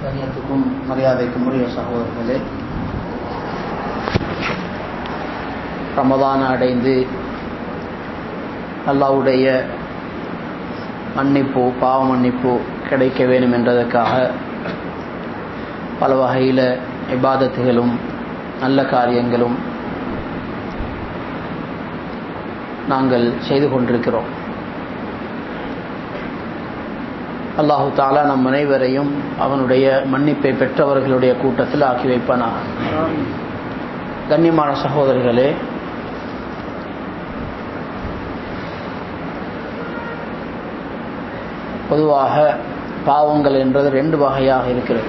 கண்ணியத்துக்கும் மரியாதைக்கும் உரிய சகோதரர்களே ரமதான அடைந்து அல்லாவுடைய மன்னிப்பு பாவ மன்னிப்பு கிடைக்க வேண்டும் என்றதற்காக பல வகையில் இபாதத்துகளும் நல்ல காரியங்களும் நாங்கள் செய்து கொண்டிருக்கிறோம் அல்லாஹு தாலா நம் அனைவரையும் அவனுடைய மன்னிப்பை பெற்றவர்களுடைய கூட்டத்தில் ஆக்கி வைப்பானாக கண்ணியமான சகோதரர்களே பொதுவாக பாவங்கள் என்றது ரெண்டு வகையாக இருக்கிறது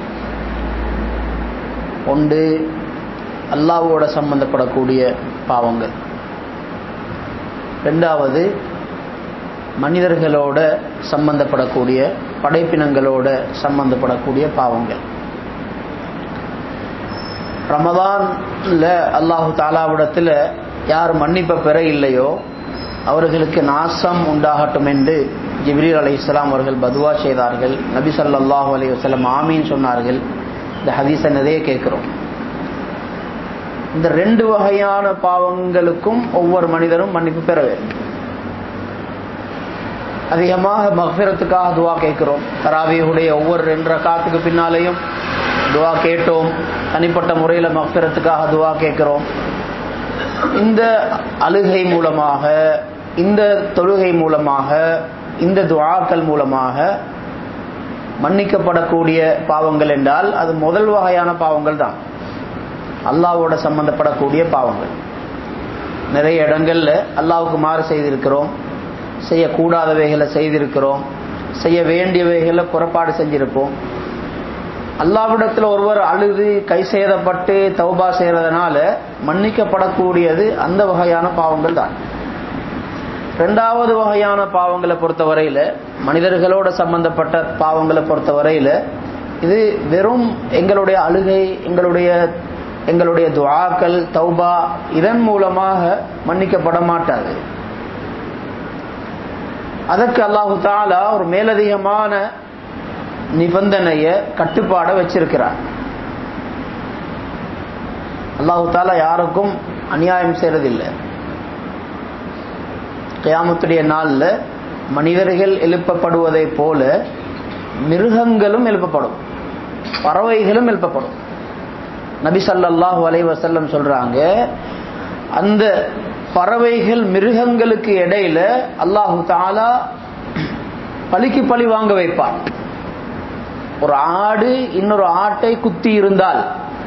ஒன்று அல்லாவோட சம்பந்தப்படக்கூடிய பாவங்கள் ரெண்டாவது மனிதர்களோட சம்பந்தப்படக்கூடிய படைப்பினங்களோட சம்பந்தப்படக்கூடிய பாவங்கள் ரமதான்ல அல்லாஹு தாலாவிடத்தில் யார் மன்னிப்பை பெற இல்லையோ அவர்களுக்கு நாசம் உண்டாகட்டும் என்று ஜிப்ரீல் அலி இஸ்லாம் அவர்கள் பதுவா செய்தார்கள் நபி சல்லாஹூ அலி வசலம் ஆமீன் சொன்னார்கள் இந்த ஹதீஸை நிறைய கேட்கிறோம் இந்த ரெண்டு வகையான பாவங்களுக்கும் ஒவ்வொரு மனிதரும் மன்னிப்பு பெற வேண்டும் அதிகமாக மகஃபிரத்துக்காக துவா கேட்கிறோம் தராவியுடைய ஒவ்வொரு ரெண்டு ரக்காத்துக்கு பின்னாலேயும் துவா கேட்டோம் தனிப்பட்ட முறையில் மகஃபிரத்துக்காக துவா கேட்கிறோம் இந்த அழுகை மூலமாக இந்த தொழுகை மூலமாக இந்த துவாக்கள் மூலமாக மன்னிக்கப்படக்கூடிய பாவங்கள் என்றால் அது முதல் வகையான பாவங்கள் தான் அல்லாவோட சம்பந்தப்படக்கூடிய பாவங்கள் நிறைய இடங்கள்ல அல்லாவுக்கு மாறு செய்திருக்கிறோம் செய்யக்கூடாதவைகளை செய்திருக்கிறோம் செய்ய வேண்டியவைகளை புறப்பாடு செஞ்சிருப்போம் அல்லாவிடத்தில் ஒருவர் அழுது கை சேதப்பட்டு தௌபா செய்யறதுனால மன்னிக்கப்படக்கூடியது அந்த வகையான பாவங்கள் தான் ரெண்டாவது வகையான பாவங்களை பொறுத்தவரையில மனிதர்களோட சம்பந்தப்பட்ட பாவங்களை பொறுத்தவரையில இது வெறும் எங்களுடைய அழுகை எங்களுடைய எங்களுடைய துவாக்கள் தௌபா இதன் மூலமாக மன்னிக்கப்பட மாட்டாது அதற்கு அல்லாஹு தாலா ஒரு மேலதிகமான நிபந்தனைய கட்டுப்பாட வச்சிருக்கிறார் அல்லாஹு தாலா யாருக்கும் அநியாயம் செய்யறதில்லை கியாமத்துடைய நாளில் மனிதர்கள் எழுப்பப்படுவதை போல மிருகங்களும் எழுப்பப்படும் பறவைகளும் எழுப்பப்படும் நபி சல்லாஹூ அலைவசல்லம் சொல்றாங்க அந்த பறவைகள் மிருகங்களுக்கு இடையில அல்லாஹு தாலா பலிக்கு பழி வாங்க வைப்பான் ஒரு ஆடு இன்னொரு ஆட்டை குத்தி இருந்தால்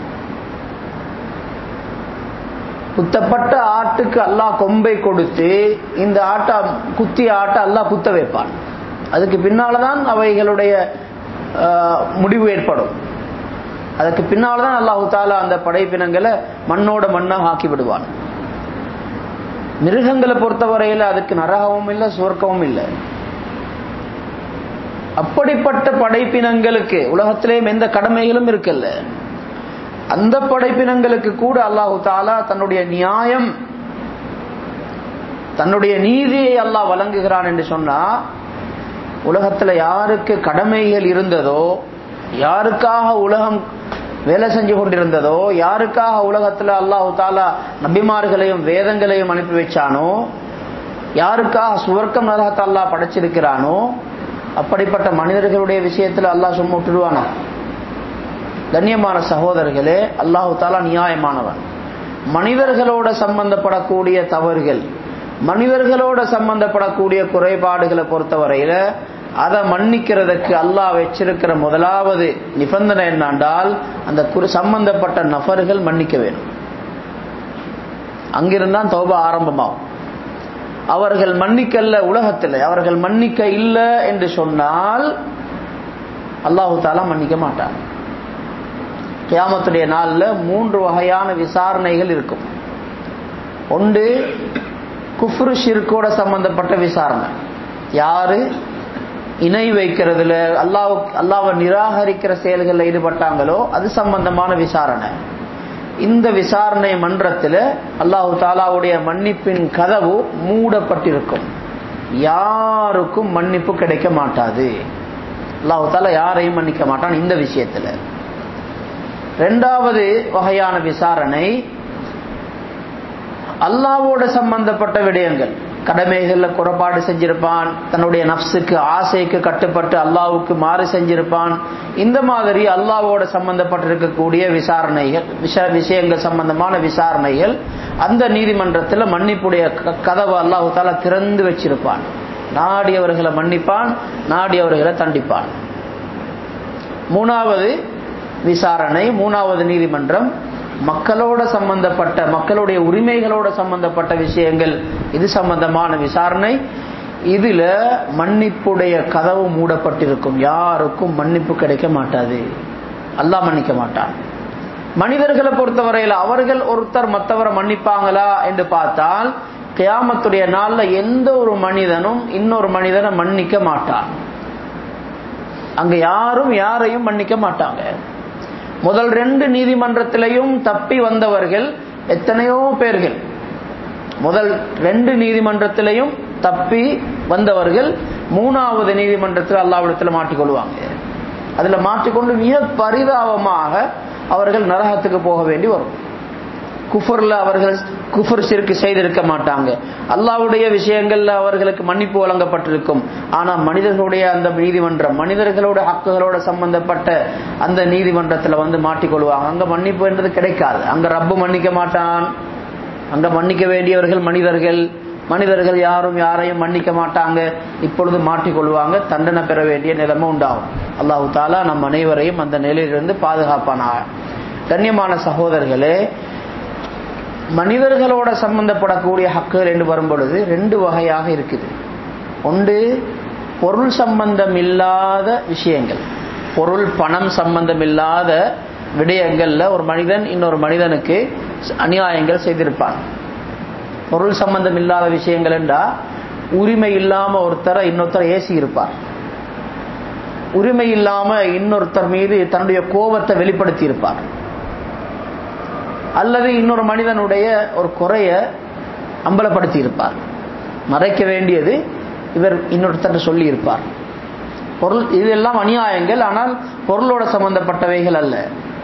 குத்தப்பட்ட ஆட்டுக்கு அல்லாஹ் கொம்பை கொடுத்து இந்த ஆட்டை குத்தி ஆட்டை அல்லாஹ் குத்த வைப்பான் அதுக்கு பின்னால்தான் அவைகளுடைய முடிவு ஏற்படும் அதுக்கு பின்னால்தான் அல்லாஹு தாலா அந்த படைப்பினங்களை மண்ணோட மண்ணாக ஆக்கி விடுவான் மிருகங்களை பொறுத்தவரையில் அதுக்கு நரகமும் இல்லை சுவர்க்கமும் இல்லை அப்படிப்பட்ட படைப்பினங்களுக்கு உலகத்திலேயும் எந்த கடமைகளும் இருக்கல்ல அந்த படைப்பினங்களுக்கு கூட அல்லாஹு தாலா தன்னுடைய நியாயம் தன்னுடைய நீதியை அல்லாஹ் வழங்குகிறான் என்று சொன்னா உலகத்துல யாருக்கு கடமைகள் இருந்ததோ யாருக்காக உலகம் வேலை செஞ்சு கொண்டிருந்ததோ யாருக்காக உலகத்துல அல்லாஹு தாலா நபிமார்களையும் வேதங்களையும் அனுப்பி வச்சானோ யாருக்காக சுவர்க்கம் நரகத்தை அல்லாஹ் படைச்சிருக்கிறானோ அப்படிப்பட்ட மனிதர்களுடைய விஷயத்துல அல்லாஹ் சும்மா விட்டுடுவானா கண்ணியமான சகோதரர்களே அல்லாஹு தாலா நியாயமானவன் மனிதர்களோட சம்பந்தப்படக்கூடிய தவறுகள் மனிதர்களோட சம்பந்தப்படக்கூடிய குறைபாடுகளை பொறுத்தவரையில அதை மன்னிக்கிறதுக்கு அல்லாஹ் வச்சிருக்கிற முதலாவது நிபந்தனை என்னண்டால் அந்த குறு சம்பந்தப்பட்ட நபர்கள் மன்னிக்க வேணும் அங்கிருந்தான் தௌபா ஆரம்பமாகும் அவர்கள் மன்னிக்கல்ல உலகத்தில் அவர்கள் மன்னிக்க இல்லை என்று சொன்னால் அல்லாஹு தாலா மன்னிக்க மாட்டார் கியாமத்துடைய நாளில் மூன்று வகையான விசாரணைகள் இருக்கும் ஒன்று குஃப்ரு ஷிர்கோட சம்பந்தப்பட்ட விசாரணை யாரு இணை வைக்கிறதுல அல்லாஹ் அல்லாவை நிராகரிக்கிற செயல்களில் ஈடுபட்டாங்களோ அது சம்பந்தமான விசாரணை இந்த விசாரணை மன்றத்தில் அல்லாஹு தாலாவுடைய மன்னிப்பின் கதவு மூடப்பட்டிருக்கும் யாருக்கும் மன்னிப்பு கிடைக்க மாட்டாது அல்லாஹால யாரையும் மன்னிக்க மாட்டான் இந்த விஷயத்துல ரெண்டாவது வகையான விசாரணை அல்லாவோட சம்பந்தப்பட்ட விடயங்கள் கடமைகள்ல குறைபாடு செஞ்சிருப்பான் தன்னுடைய நப்சுக்கு ஆசைக்கு கட்டுப்பட்டு அல்லாவுக்கு மாறு செஞ்சிருப்பான் இந்த மாதிரி அல்லாவோட சம்பந்தப்பட்டிருக்கக்கூடிய விசாரணைகள் விஷயங்கள் சம்பந்தமான விசாரணைகள் அந்த நீதிமன்றத்தில் மன்னிப்புடைய கதவை அல்லாஹு தாலா திறந்து வச்சிருப்பான் நாடியவர்களை மன்னிப்பான் நாடியவர்களை தண்டிப்பான் மூணாவது விசாரணை மூணாவது நீதிமன்றம் மக்களோட சம்பந்தப்பட்ட மக்களுடைய உரிமைகளோட சம்பந்தப்பட்ட விஷயங்கள் இது சம்பந்தமான விசாரணை இதுல மன்னிப்புடைய கதவு மூடப்பட்டிருக்கும் யாருக்கும் மன்னிப்பு கிடைக்க மாட்டாது அல்லாஹ் மன்னிக்க மாட்டான் மனிதர்களை பொறுத்தவரையில் அவர்கள் ஒருத்தர் மற்றவரை மன்னிப்பாங்களா என்று பார்த்தால் கியாமத்துடைய நாள்ல எந்த ஒரு மனிதனும் இன்னொரு மனிதனை மன்னிக்க மாட்டான் அங்க யாரும் யாரையும் மன்னிக்க மாட்டாங்க முதல் ரெண்டு நீதிமன்றத்திலையும் தப்பி வந்தவர்கள் எத்தனையோ பேர்கள் முதல் ரெண்டு நீதிமன்றத்திலையும் தப்பி வந்தவர்கள் மூணாவது நீதிமன்றத்தில் அல்லாவிடத்தில் மாட்டிக்கொள்வாங்க அதுல மாட்டிக்கொண்டு மிக பரிதாபமாக அவர்கள் நரகத்துக்கு போக வேண்டி வரும் குஃபர்ல அவர்கள் குஃபர் சிறுக்கு செய்திருக்க மாட்டாங்க அல்லாவுடைய விஷயங்கள்ல அவர்களுக்கு மன்னிப்பு வழங்கப்பட்டிருக்கும் ஆனா மனிதர்களுடைய அந்த நீதிமன்றம் மனிதர்களோட ஹக்குகளோட சம்பந்தப்பட்ட அந்த நீதிமன்றத்துல வந்து மாட்டிக்கொள்வாங்க அங்க மன்னிப்பு என்றது கிடைக்காது அங்க ரப்பு மன்னிக்க மாட்டான் அங்க மன்னிக்க வேண்டியவர்கள் மனிதர்கள் மனிதர்கள் யாரும் யாரையும் மன்னிக்க மாட்டாங்க இப்பொழுது மாட்டிக்கொள்வாங்க தண்டனை பெற வேண்டிய நிலைமை உண்டாகும் அல்லாஹு தாலா நம் அனைவரையும் அந்த நிலையிலிருந்து பாதுகாப்பானாக கண்ணியமான சகோதரர்களே மனிதர்களோட சம்பந்தப்படக்கூடிய ஹக்குகள் என்று வரும்பொழுது ரெண்டு வகையாக இருக்குது ஒன்று பொருள் சம்பந்தம் இல்லாத விஷயங்கள் பொருள் பணம் சம்பந்தம் இல்லாத விடயங்கள்ல ஒரு மனிதன் இன்னொரு மனிதனுக்கு அநியாயங்கள் செய்திருப்பான் பொருள் சம்பந்தம் இல்லாத விஷயங்கள் என்றா உரிமை இல்லாம ஒருத்தரை இன்னொருத்தர் ஏசி இருப்பார் உரிமை இல்லாம இன்னொருத்தர் மீது தன்னுடைய கோபத்தை வெளிப்படுத்தி இருப்பார் அல்லது இன்னொரு மனிதனுடைய ஒரு குறைய அம்பலப்படுத்தி இருப்பார் மறைக்க வேண்டியது இவர் இன்னொருத்தர் சொல்லி இருப்பார் பொருள் இதெல்லாம் அநியாயங்கள் ஆனால் பொருளோட சம்பந்தப்பட்டவைகள் அல்ல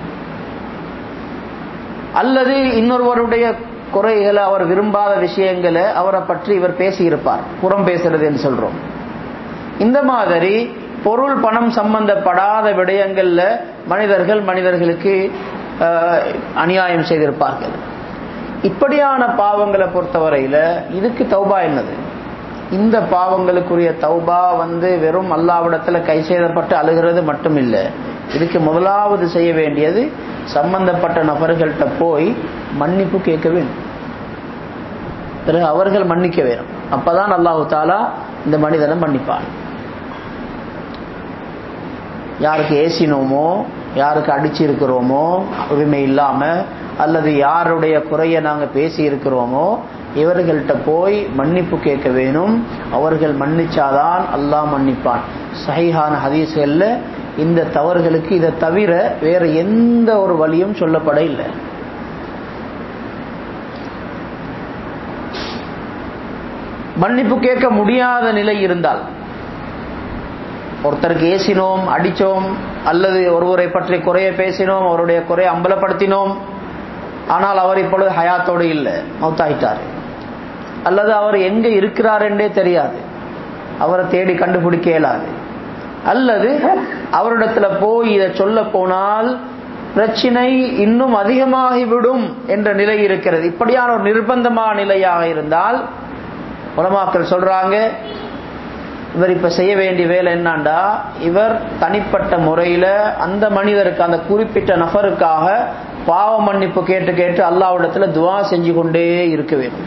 அல்லது இன்னொருவருடைய குறைகளை அவர் விரும்பாத விஷயங்களை அவரை பற்றி இவர் பேசியிருப்பார் புறம் பேசுறது என்று சொல்றோம் இந்த மாதிரி பொருள் பணம் சம்பந்தப்படாத விடயங்கள்ல மனிதர்கள் மனிதர்களுக்கு அநியாயம் செய்திருப்பார்கள் இப்படியான பாவங்களை பொறுத்தவரையில இதுக்கு தௌபா என்னது இந்த பாவங்களுக்குரிய தௌபா வந்து வெறும் அல்லாவிடத்துல கை செய்தப்பட்டு அழுகிறது மட்டும் இல்லை இதுக்கு முதலாவது செய்ய வேண்டியது சம்பந்தப்பட்ட நபர்கள்ட்ட போய் மன்னிப்பு கேட்க வேண்டும் பிறகு அவர்கள் மன்னிக்க வேணும் அப்பதான் அல்லாஹு தாலா இந்த மனிதனை மன்னிப்பான் யாருக்கு ஏசினோமோ யாருக்கு அடிச்சிருக்கிறோமோ உரிமை இல்லாம அல்லது யாருடைய குறைய நாங்க பேசி இருக்கிறோமோ இவர்கள்ட்ட போய் மன்னிப்பு கேட்க வேணும் அவர்கள் மன்னிச்சாதான் அல்லாஹ் மன்னிப்பான் சஹிஹான ஹதீஸ்கள்ல இந்த தவறுகளுக்கு இதை தவிர வேற எந்த ஒரு வழியும் சொல்லப்பட இல்லை மன்னிப்பு கேட்க முடியாத நிலை இருந்தால் ஒருத்தருக்கு ஏசினோம் அடிச்சோம் அல்லது ஒருவரை பற்றி குறைய பேசினோம் அவருடைய குறைய அம்பலப்படுத்தினோம் ஆனால் அவர் இப்பொழுது ஹயாத்தோடு இல்லை மௌத்தாயிட்டார் அல்லது அவர் எங்க இருக்கிறார் என்றே தெரியாது அவரை தேடி கண்டுபிடிக்க இயலாது அல்லது அவரிடத்துல போய் இதை சொல்ல போனால் பிரச்சினை இன்னும் அதிகமாகிவிடும் என்ற நிலை இருக்கிறது இப்படியான ஒரு நிர்பந்தமான நிலையாக இருந்தால் உலமாக்கள் சொல்றாங்க இவர் இப்ப செய்ய வேண்டிய வேலை என்னண்டா இவர் தனிப்பட்ட முறையில அந்த மனிதருக்கு அந்த குறிப்பிட்ட நபருக்காக பாவ மன்னிப்பு கேட்டு கேட்டு அல்லாவிடத்துல துவா செஞ்சு கொண்டே இருக்க வேண்டும்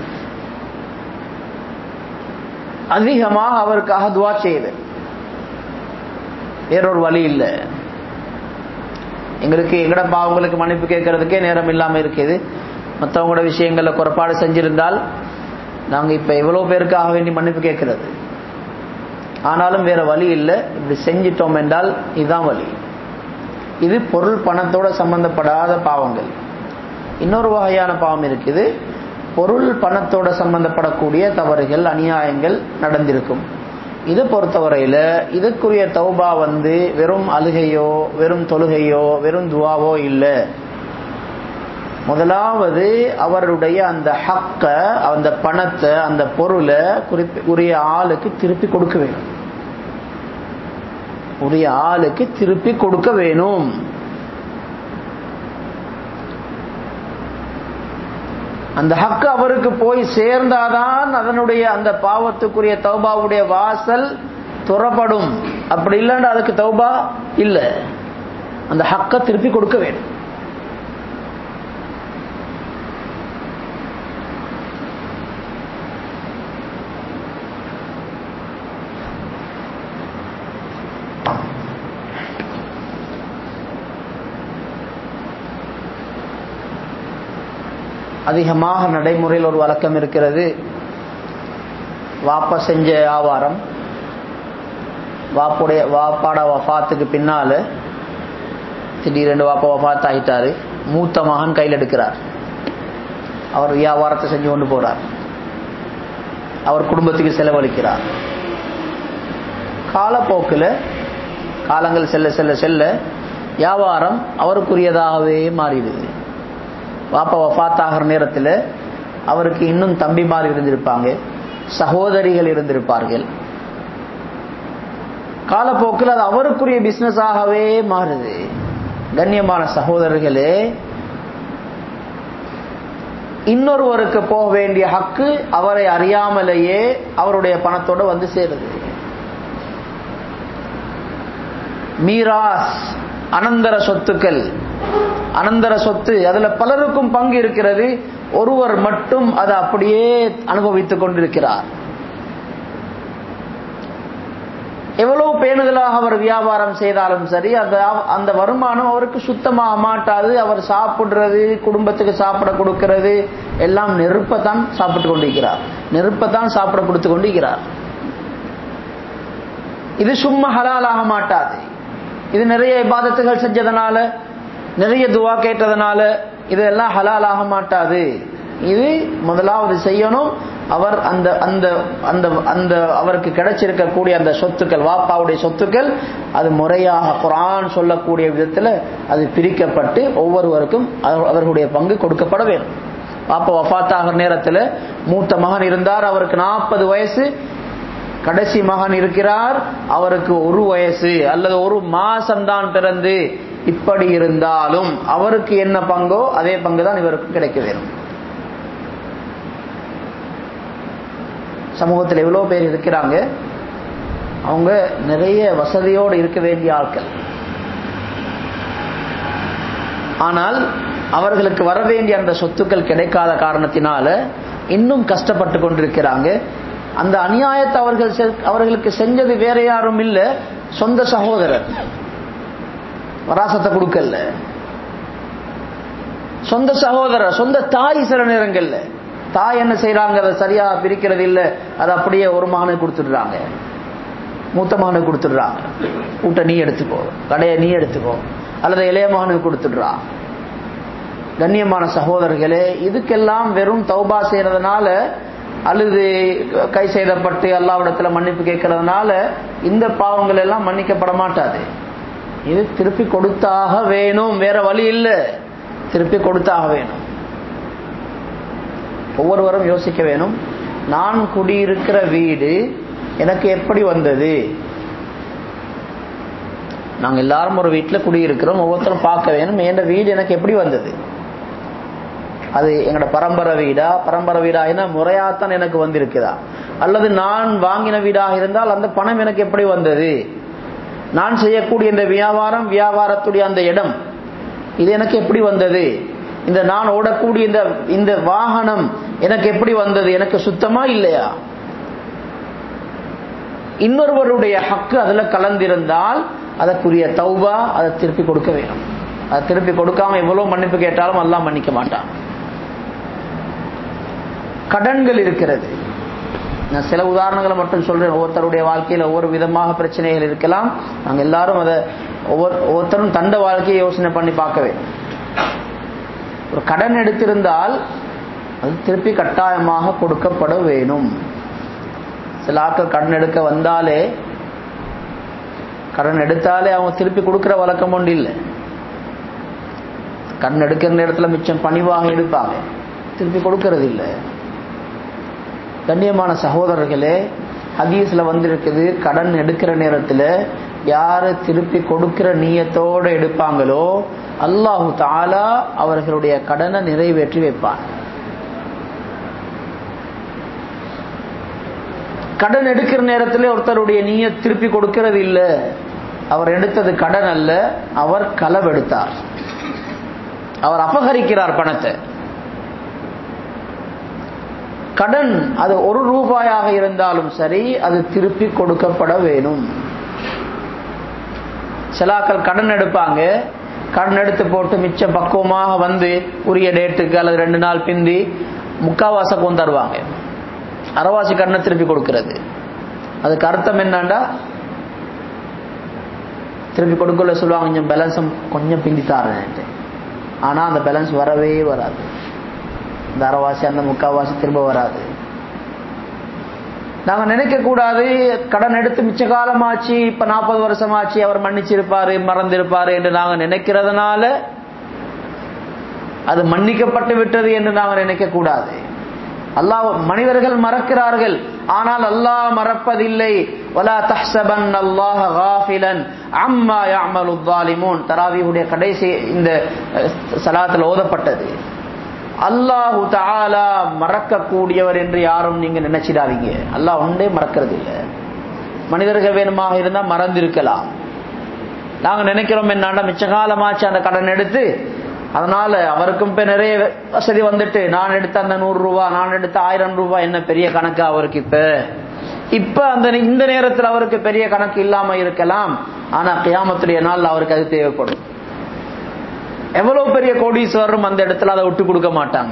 அதிகமாக அவருக்காக துவா செய்யுது வேறொரு வழி இல்லை எங்களுக்கு எங்கட பாவங்களுக்கு மன்னிப்பு கேட்கறதுக்கே நேரம் இல்லாம இருக்குது மற்றவங்களோட விஷயங்கள்ல குறைபாடு செஞ்சிருந்தால் நாங்க இப்ப எவ்வளவு பேருக்காக வேண்டி மன்னிப்பு கேட்கறது ஆனாலும் வேற வழி இல்லை இப்படி செஞ்சிட்டோம் என்றால் இதுதான் வழி இது பொருள் பணத்தோட சம்பந்தப்படாத பாவங்கள் இன்னொரு வகையான பாவம் இருக்குது பொருள் பணத்தோட சம்பந்தப்படக்கூடிய தவறுகள் அநியாயங்கள் நடந்திருக்கும் இதை பொறுத்தவரையில இதுக்குரிய தௌபா வந்து வெறும் அழுகையோ வெறும் தொழுகையோ வெறும் துவாவோ இல்லை முதலாவது அவருடைய அந்த ஹக்க அந்த பணத்தை அந்த பொருளை குறிப்பி உரிய ஆளுக்கு திருப்பி கொடுக்க வேணும் உரிய ஆளுக்கு திருப்பி கொடுக்க வேணும் அந்த ஹக்கு அவருக்கு போய் சேர்ந்தாதான் அதனுடைய அந்த பாவத்துக்குரிய தௌபாவுடைய வாசல் துறப்படும் அப்படி இல்லைன்னா அதுக்கு தௌபா இல்லை அந்த ஹக்க திருப்பி கொடுக்க வேண்டும் அதிகமாக நடைமுறையில் ஒரு வழக்கம் இருக்கிறது வாப்பா செஞ்ச வியாபாரம் வாப்புடைய வாப்பாட வஃபாத்துக்கு பின்னால திடீரென்று வாப்பா வஃபாத் ஆகிட்டாரு மூத்த மகன் கையில் எடுக்கிறார் அவர் வியாபாரத்தை செஞ்சு கொண்டு போறார் அவர் குடும்பத்துக்கு செலவழிக்கிறார் காலப்போக்கில் காலங்கள் செல்ல செல்ல செல்ல வியாபாரம் அவருக்குரியதாகவே மாறிடுது வாப்பா வஃபாத்தாகிற நேரத்தில் அவருக்கு இன்னும் தம்பிமார் இருந்திருப்பாங்க சகோதரிகள் இருந்திருப்பார்கள் காலப்போக்கில் அது அவருக்குரிய பிசினஸாகவே மாறுது கண்ணியமான சகோதரர்களே இன்னொருவருக்கு போக வேண்டிய ஹக்கு அவரை அறியாமலேயே அவருடைய பணத்தோட வந்து சேருது மீராஸ் அனந்தர சொத்துக்கள் அனந்தர சொத்து அதுல பலருக்கும் பங்கு இருக்கிறது ஒருவர் மட்டும் அதை அப்படியே அனுபவித்துக் கொண்டிருக்கிறார் எவ்வளவு பேணுதலாக அவர் வியாபாரம் செய்தாலும் சரி அந்த அந்த வருமானம் அவருக்கு சுத்தமாக மாட்டாது அவர் சாப்பிடுறது குடும்பத்துக்கு சாப்பிட கொடுக்கிறது எல்லாம் நெருப்பத்தான் சாப்பிட்டு கொண்டிருக்கிறார் நெருப்பத்தான் சாப்பிட கொடுத்து கொண்டிருக்கிறார் இது சும்மா ஹலாலாக மாட்டாது இது நிறைய இபாதத்துகள் செஞ்சதுனால நிறைய துவா கேட்டதுனால இதெல்லாம் ஹலாலாக மாட்டாது இது முதலாவது செய்யணும் அவர் அந்த அந்த அந்த அந்த அவருக்கு கிடைச்சிருக்கக்கூடிய அந்த சொத்துக்கள் வாப்பாவுடைய சொத்துக்கள் அது முறையாக குரான் சொல்லக்கூடிய விதத்தில் அது பிரிக்கப்பட்டு ஒவ்வொருவருக்கும் அவர்களுடைய பங்கு கொடுக்கப்பட வேண்டும் வாப்பா வஃத்தாகிற நேரத்தில் மூத்த மகன் இருந்தார் அவருக்கு நாற்பது வயசு கடைசி மகன் இருக்கிறார் அவருக்கு ஒரு வயசு அல்லது ஒரு மாசம்தான் பிறந்து இப்படி இருந்தாலும் அவருக்கு என்ன பங்கோ அதே பங்கு தான் இவருக்கு கிடைக்க வேணும் சமூகத்தில் எவ்வளோ பேர் இருக்கிறாங்க அவங்க நிறைய வசதியோடு இருக்க வேண்டிய ஆட்கள் ஆனால் அவர்களுக்கு வர வேண்டிய அந்த சொத்துக்கள் கிடைக்காத காரணத்தினால இன்னும் கஷ்டப்பட்டு கொண்டிருக்கிறாங்க அந்த அநியாயத்தை அவர்கள் அவர்களுக்கு செஞ்சது வேற யாரும் இல்லை சொந்த சகோதரர் வராசத்தை கொடுக்கல சொந்த சகோதரர் சொந்த தாய் சில நேரங்கள்ல தாய் என்ன செய்யறாங்க அதை சரியா பிரிக்கிறது இல்லை அதை அப்படியே ஒரு மகனுக்கு கொடுத்துடுறாங்க மூத்த மகனுக்கு கொடுத்துடுறாங்க ஊட்ட நீ எடுத்துக்கோ கடையை நீ எடுத்துக்கோ அல்லது இளைய மகனுக்கு கொடுத்துடுறா கண்ணியமான சகோதரர்களே இதுக்கெல்லாம் வெறும் தௌபா செய்யறதுனால அழுது கை செய்தப்பட்டு அல்லாவிடத்துல மன்னிப்பு கேட்கறதுனால இந்த பாவங்கள் எல்லாம் மன்னிக்கப்பட மாட்டாது இது திருப்பி கொடுத்தாக வேணும் வேற வழி இல்லை திருப்பி கொடுத்தாக வேணும் ஒவ்வொருவரும் யோசிக்க வேணும் நான் குடியிருக்கிற வீடு எனக்கு எப்படி வந்தது நாங்கள் எல்லாரும் ஒரு வீட்டில் குடியிருக்கிறோம் ஒவ்வொருத்தரும் பார்க்க வேணும் என் வீடு எனக்கு எப்படி வந்தது அது எங்களோட பரம்பரை வீடா பரம்பரை வீடா முறையாத்தான் எனக்கு வந்திருக்குதா அல்லது நான் வாங்கின வீடாக இருந்தால் அந்த பணம் எனக்கு எப்படி வந்தது நான் செய்யக்கூடிய இந்த வியாபாரம் வியாபாரத்துடைய அந்த இடம் இது எனக்கு எப்படி வந்தது இந்த நான் ஓடக்கூடிய இந்த இந்த வாகனம் எனக்கு எப்படி வந்தது எனக்கு சுத்தமா இல்லையா இன்னொருவருடைய ஹக்கு அதுல கலந்திருந்தால் அதற்குரிய தௌபா அதை திருப்பி கொடுக்க வேணும் அதை திருப்பி கொடுக்காம எவ்வளவு மன்னிப்பு கேட்டாலும் எல்லாம் மன்னிக்க மாட்டான் கடன்கள் இருக்கிறது நான் சில உதாரணங்களை மட்டும் சொல்றேன் ஒவ்வொருத்தருடைய வாழ்க்கையில் ஒவ்வொரு விதமாக பிரச்சனைகள் இருக்கலாம் நாங்கள் எல்லாரும் அதை ஒவ்வொரு ஒவ்வொருத்தரும் தண்ட வாழ்க்கையை யோசனை பண்ணி பார்க்க வேண்டும் ஒரு கடன் எடுத்திருந்தால் அது திருப்பி கட்டாயமாக கொடுக்கப்பட வேணும் சில ஆட்கள் கடன் எடுக்க வந்தாலே கடன் எடுத்தாலே அவங்க திருப்பி கொடுக்கிற வழக்கம் ஒன்று இல்லை கடன் எடுக்கிற நேரத்தில் மிச்சம் பணிவாக எடுப்பாங்க திருப்பி கொடுக்கறது இல்லை கண்ணியமான சகோதரர்களே ஹதீஸ்ல வந்திருக்குது கடன் எடுக்கிற நேரத்தில் யாரு திருப்பி கொடுக்கிற நீயத்தோடு எடுப்பாங்களோ அல்லாஹு தாலா அவர்களுடைய கடனை நிறைவேற்றி வைப்பான் கடன் எடுக்கிற நேரத்தில் ஒருத்தருடைய நீய திருப்பி கொடுக்கிறது இல்லை அவர் எடுத்தது கடன் அல்ல அவர் களவெடுத்தார் அவர் அபகரிக்கிறார் பணத்தை கடன் அது ஒரு ரூபாயாக இருந்தாலும் சரி அது திருப்பி கொடுக்கப்பட வேணும் சிலாக்கள் கடன் எடுப்பாங்க கடன் எடுத்து போட்டு மிச்ச பக்குவமாக வந்து உரிய டேட்டுக்கு அல்லது ரெண்டு நாள் பிந்தி முக்காவாச கொண்டு தருவாங்க அறவாசி கடனை திருப்பி கொடுக்கிறது அதுக்கு அர்த்தம் என்னண்டா திருப்பி கொடுக்கல சொல்லுவாங்க கொஞ்சம் பேலன்ஸ் கொஞ்சம் பிந்தி தாரேன்ட்டு ஆனா அந்த பேலன்ஸ் வரவே வராது இந்த அரைவாசி அந்த முக்காவாசி திரும்ப வராது நாங்க நினைக்க கூடாது கடன் எடுத்து மிச்ச காலமாச்சு இப்ப நாற்பது வருஷம் ஆச்சு அவர் மன்னிச்சிருப்பாரு மறந்திருப்பாரு என்று நாங்க நினைக்கிறதுனால அது மன்னிக்கப்பட்டு விட்டது என்று நாங்க நினைக்க கூடாது அல்லாஹ் மனிதர்கள் மறக்கிறார்கள் ஆனால் அல்லாஹ் மறப்பதில்லை வலா தஹ்சபன் அல்லாஹ் காஃபிலன் அம்மா யாமலு தாலிமூன் தராவியுடைய கடைசி இந்த சலாத்தில் ஓதப்பட்டது அல்லாஹு தாலா மறக்கக்கூடியவர் என்று யாரும் நீங்க நினைச்சிடாதீங்க அல்லாஹ் ஒன்றே மறக்கிறது இல்லை மனிதர்கள் வேணுமாக இருந்தா மறந்திருக்கலாம் நாங்க நினைக்கிறோம் என்னன்னா மிச்ச காலமாச்சு அந்த கடன் எடுத்து அதனால அவருக்கும் இப்ப நிறைய வசதி வந்துட்டு நான் எடுத்த அந்த நூறு ரூபாய் நான் எடுத்த ஆயிரம் ரூபாய் என்ன பெரிய கணக்கு அவருக்கு இப்ப இப்ப அந்த இந்த நேரத்தில் அவருக்கு பெரிய கணக்கு இல்லாம இருக்கலாம் ஆனா கியாமத்துடைய நாள் அவருக்கு அது தேவைப்படும் எவ்வளவு பெரிய கோடீஸ்வரரும் அந்த இடத்துல அதை விட்டு கொடுக்க மாட்டாங்க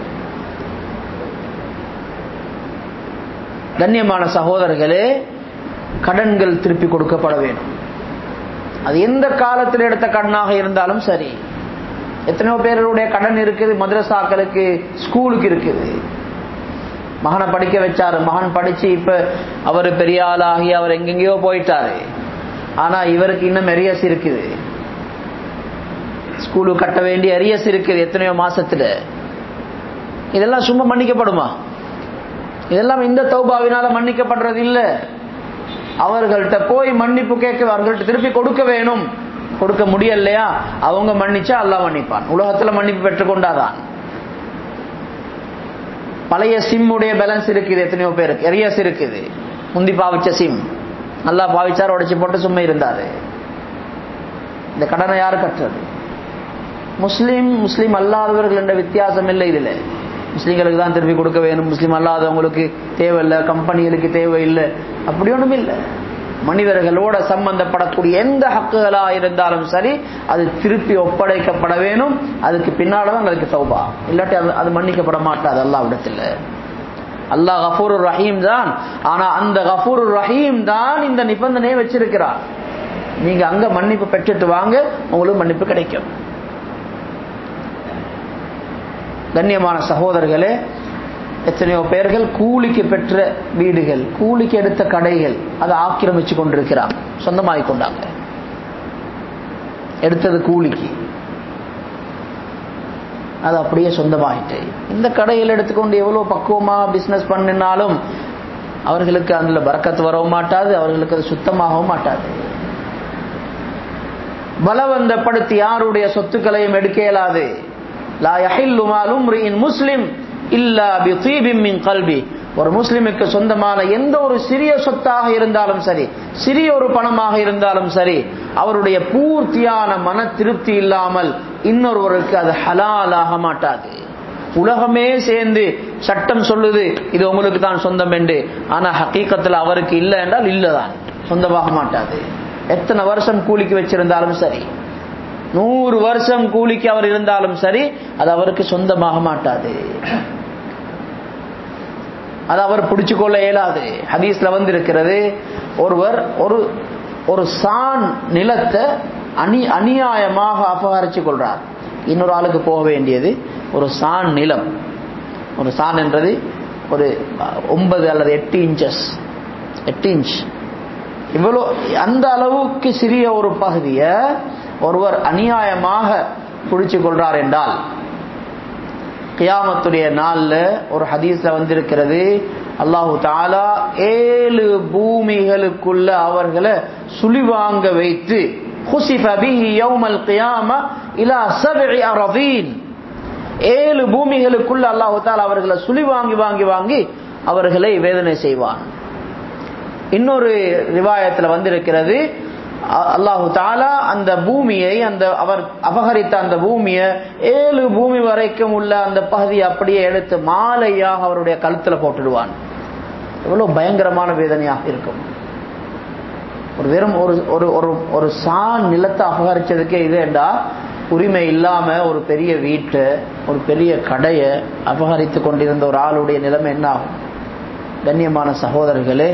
கண்ணியமான சகோதரர்களே கடன்கள் திருப்பி கொடுக்கப்பட வேண்டும் அது எந்த காலத்தில் எடுத்த கடனாக இருந்தாலும் சரி எத்தனையோ பேருடைய கடன் இருக்குது மദ്രസാக்களுக்கு ஸ்கூலுக்கு இருக்குது மகனை படிக்க வச்சாரு மகன் படிச்சு இப்ப அவர் பெரிய ஆளாகி அவர் எங்கெங்கயோ போயிட்டாரு ஆனா இவருக்கு இன்னும் எரியஸ் இருக்குது ஸ்கூலுக்கு கட்ட வேண்டிய அரியஸ் இருக்குது எத்தனையோ மாசத்துல இதெல்லாம் சும்மா மன்னிக்கப்படுமா இதெல்லாம் இந்த தௌபாவினால மன்னிக்கப்படுறது இல்ல அவர்கள்ட்ட போய் மன்னிப்பு கேட்க அவர்கள்ட்ட திருப்பி கொடுக்க வேணும் கொடுக்க முடியலையா அவங்க மன்னிச்சா அல்லாஹ் மன்னிப்பான் உலகத்துல மன்னிப்பு பெற்றுக்கொண்டாதான் பழைய சிம்முடைய பேலன்ஸ் இருக்குது எத்தனையோ பேருக்கு எரியஸ் இருக்குது முந்தி பாவிச்ச சிம் நல்லா பாவிச்சார் உடைச்சு போட்டு சும்மா இருந்தாரு இந்த கடனை யாரு கட்டுறது முஸ்லீம் முஸ்லீம் அல்லாதவர்கள் என்ற வித்தியாசம் இல்லை இதுல முஸ்லீம்களுக்கு தான் திருப்பி கொடுக்க வேணும் முஸ்லீம் அல்லாதவங்களுக்கு தேவையில்லை கம்பெனிகளுக்கு தேவையில்லை அப்படி ஒன்றும் இல்லை மனிதர்களோட சம்பந்தப்படக்கூடிய எந்த ஹக்குகளா இருந்தாலும் சரி அது திருப்பி ஒப்படைக்கப்பட வேணும் அதுக்கு பின்னால்தான் அதுக்கு தௌபா இல்லாட்டி அது அது மன்னிக்கப்பட மாட்டாது அல்லாவிடத்தில் அல்லாஹ் கஃபூர் ரஹீம் தான் ஆனா அந்த கஃபூர் ரஹீம் தான் இந்த நிபந்தனையை வச்சிருக்கிறார் நீங்க அங்க மன்னிப்பு பெற்றுட்டு வாங்க உங்களுக்கு மன்னிப்பு கிடைக்கும் கண்ணியமான சகோதரர்களே எத்தனையோ பேர்கள் கூலிக்கு பெற்ற வீடுகள் கூலிக்கு எடுத்த கடைகள் அதை ஆக்கிரமிச்சு கொண்டிருக்கிறாங்க சொந்தமாகி கொண்டாங்க எடுத்தது கூலிக்கு அது அப்படியே சொந்தமாயிட்டு இந்த கடையில் எடுத்துக்கொண்டு எவ்வளவு பக்குவமா பிசினஸ் பண்ணினாலும் அவர்களுக்கு அதுல பறக்கத்து வரவும் மாட்டாது அவர்களுக்கு அது சுத்தமாகவும் மாட்டாது பலவந்தப்படுத்தி யாருடைய சொத்துக்களையும் எடுக்க இயலாது லா யஹில்லு மாலு இம்ரிஇன் முஸ்லிம் இல்லா பிதீபின் மின் கல்பி ஒரு முஸ்லிமுக்கு சொந்தமான எந்த ஒரு சிறிய சொத்தாக இருந்தாலும் சரி சிறிய ஒரு பணமாக இருந்தாலும் சரி அவருடைய பூர்த்தியான மன திருப்தி இல்லாமல் இன்னொருவருக்கு அது ஹலாலாக மாட்டாது உலகமே சேர்ந்து சட்டம் சொல்லுது இது உங்களுக்கு தான் சொந்தம் என்று ஆனா ஹக்கீக்கத்தில் அவருக்கு இல்லை என்றால் இல்லதான் சொந்தமாக மாட்டாது எத்தனை வருஷம் கூலிக்கு வச்சிருந்தாலும் சரி நூறு வருஷம் கூலிக்கு அவர் இருந்தாலும் சரி அது அவருக்கு சொந்தமாக மாட்டாது அது அவர் பிடிச்சு கொள்ள இயலாது ஹதீஸ்ல வந்து இருக்கிறது ஒருவர் ஒரு ஒரு சான் நிலத்தை அநி அநியாயமாக அபகரிச்சு கொள்றார் இன்னொரு ஆளுக்கு போக வேண்டியது ஒரு சான் நிலம் ஒரு சான் என்றது ஒரு ஒன்பது அல்லது எட்டு இன்ச்சஸ் எட்டு இன்ச் இவ்வளோ அந்த அளவுக்கு சிறிய ஒரு பகுதியை ஒருவர் அநியாயமாக பிடிச்சு கொள்றார் என்றால் கியாமத்துடைய நாள்ல ஒரு ஹதீஸ்ல வந்திருக்கிறது அல்லாஹு தாலா ஏழு பூமிகளுக்குள்ள அவர்களை சுழிவாங்க வைத்து خسف به يوم القيامة إلى سبع أراضين ஏழு பூமிகளுக்குள்ள அல்லாஹு தாலா அவர்களை சுழி வாங்கி வாங்கி வாங்கி அவர்களை வேதனை செய்வான் இன்னொரு ரிவாயத்தில் வந்திருக்கிறது அல்லாஹு தாலா அந்த பூமியை அந்த அவர் அபகரித்த அந்த பூமியை ஏழு பூமி வரைக்கும் உள்ள அந்த பகுதியை அப்படியே எடுத்து மாலையாக அவருடைய கழுத்துல போட்டுடுவான் எவ்வளவு பயங்கரமான வேதனையாக இருக்கும் ஒரு வெறும் ஒரு ஒரு ஒரு ஒரு சான் நிலத்தை அபகரிச்சதுக்கே இதுண்டா உரிமை இல்லாம ஒரு பெரிய வீட்டை ஒரு பெரிய கடையை அபகரித்து கொண்டிருந்த ஒரு ஆளுடைய நிலைமை என்ன ஆகும் கண்ணியமான சகோதரர்களே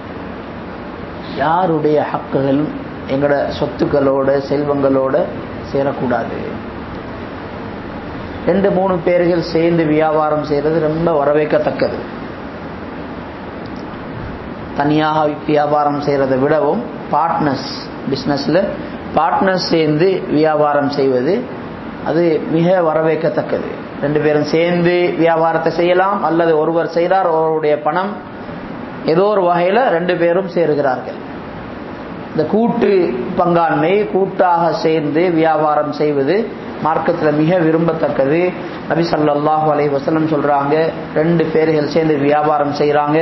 யாருடைய ஹக்குகளும் எங்களோட சொத்துக்களோட செல்வங்களோட சேரக்கூடாது ரெண்டு மூணு பேர்கள் சேர்ந்து வியாபாரம் செய்யறது ரொம்ப வரவேற்கத்தக்கது தனியாக வியாபாரம் செய்யறதை விடவும் பார்ட்னர்ஸ் பிஸ்னஸ்ல பார்ட்னர்ஸ் சேர்ந்து வியாபாரம் செய்வது அது மிக வரவேற்கத்தக்கது ரெண்டு பேரும் சேர்ந்து வியாபாரத்தை செய்யலாம் அல்லது ஒருவர் செய்கிறார் ஒருவருடைய பணம் ஏதோ ஒரு வகையில் ரெண்டு பேரும் சேருகிறார்கள் இந்த கூட்டு பங்காண்மை கூட்டாக சேர்ந்து வியாபாரம் செய்வது மார்க்கத்தில் மிக விரும்பத்தக்கது நபி சல்லாஹூ அலை வசலம் சொல்றாங்க ரெண்டு பேர்கள் சேர்ந்து வியாபாரம் செய்கிறாங்க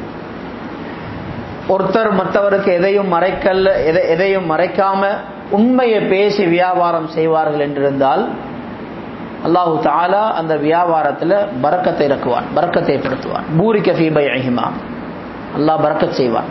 ஒருத்தர் மற்றவருக்கு எதையும் மறைக்கல்ல எதையும் மறைக்காம உண்மையை பேசி வியாபாரம் செய்வார்கள் என்றிருந்தால் அல்லாஹு தாலா அந்த வியாபாரத்தில் பறக்கத்தை இறக்குவான் பறக்கத்தை ஏற்படுத்துவான் பூரிக்க ஃபீபை அஹிமா அல்லாஹ் பறக்கத் செய்வான்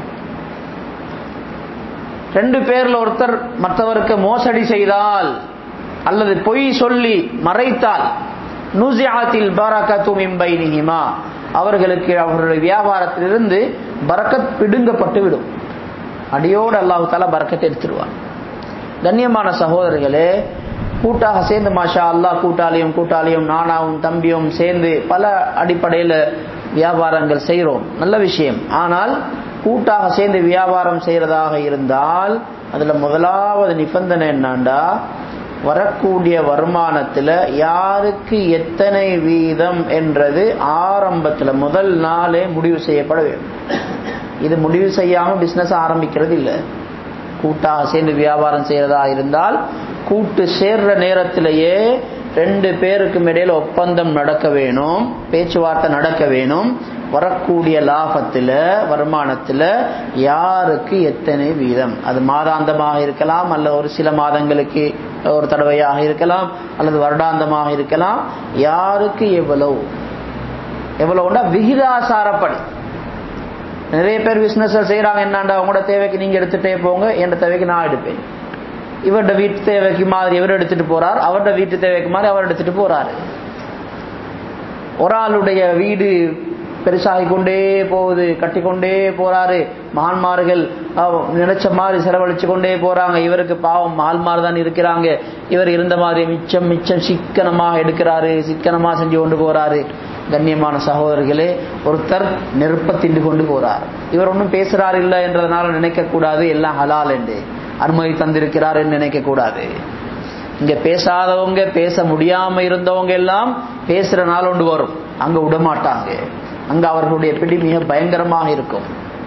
ரெண்டு பேர்ல ஒருத்தர் மற்றவருக்கு மோசடி செய்தால் அல்லது பொய் சொல்லி மறைத்தால் நுசியாத்தில் பரக்கத்து மிம்பைனிஹிமா அவர்களுக்கு அவர்களுடைய வியாபாரத்திலிருந்து பறக்கத் பிடுங்கப்பட்டு விடும் அடியோடு அல்லாஹு தாலா பறக்கத்தை எடுத்துருவான் கண்ணியமான சகோதரர்களே கூட்டாக சேர்ந்து மாஷா அல்லாஹ் கூட்டாளியும் கூட்டாளியும் நானாவும் தம்பியும் சேர்ந்து பல அடிப்படையில் வியாபாரங்கள் செய்கிறோம் நல்ல விஷயம் ஆனால் கூட்டாக சேர்ந்து வியாபாரம் செய்யறதாக இருந்தால் அதுல முதலாவது நிபந்தனை என்னண்டா வரக்கூடிய வருமானத்தில் யாருக்கு எத்தனை வீதம் என்றது ஆரம்பத்தில் முதல் நாளே முடிவு செய்யப்பட வேண்டும் இது முடிவு செய்யாம பிசினஸ் ஆரம்பிக்கிறது இல்லை கூட்டாக சேர்ந்து வியாபாரம் செய்யறதா இருந்தால் கூட்டு சேர்ற நேரத்திலேயே ரெண்டு பேருக்கும் இடையில ஒப்பந்தம் நடக்க வேணும் பேச்சுவார்த்தை நடக்க வேணும் வரக்கூடிய லாபத்தில் வருமானத்தில் யாருக்கு எத்தனை வீதம் அது மாதாந்தமாக இருக்கலாம் அல்ல ஒரு சில மாதங்களுக்கு ஒரு தடவையாக இருக்கலாம் அல்லது வருடாந்தமாக இருக்கலாம் யாருக்கு எவ்வளவு எவ்வளவுண்டா விகிதாசாரப்படி நிறைய பேர் பிசினஸ் செய்யறாங்க என்னண்டா உங்களோட தேவைக்கு நீங்க எடுத்துட்டே போங்க என் தேவைக்கு நான் எடுப்பேன் இவருடைய வீட்டு தேவைக்கு மாதிரி இவர் எடுத்துட்டு போறார் அவருடைய வீட்டு தேவைக்கு மாதிரி அவர் எடுத்துட்டு போறாரு ஒரு ஆளுடைய வீடு பெருசாகி கொண்டே போகுது கட்டிக்கொண்டே போறாரு மகான்மார்கள் நினைச்ச மாதிரி செலவழிச்சு கொண்டே போறாங்க இவருக்கு பாவம் மகான்மார் தான் இருக்கிறாங்க இவர் இருந்த மாதிரி மிச்சம் மிச்சம் சிக்கனமாக எடுக்கிறாரு சிக்கனமா செஞ்சு கொண்டு போறாரு கண்ணியமான சகோதரர்களே ஒருத்தர் நெருப்ப திண்டு கொண்டு போறார் இவர் ஒன்றும் பேசுறாரு இல்லை என்றதுனால நினைக்க கூடாது எல்லாம் ஹலால் என்று அனுமதி தந்திருக்கிறார் என்று நினைக்க கூடாது இங்க பேசாதவங்க பேச முடியாம இருந்தவங்க எல்லாம் பேசுற நாள் ஒன்று வரும் அங்க விடமாட்டாங்க அங்க அவர்களுடைய பிடி மிக பயங்கரமாக இருக்கும்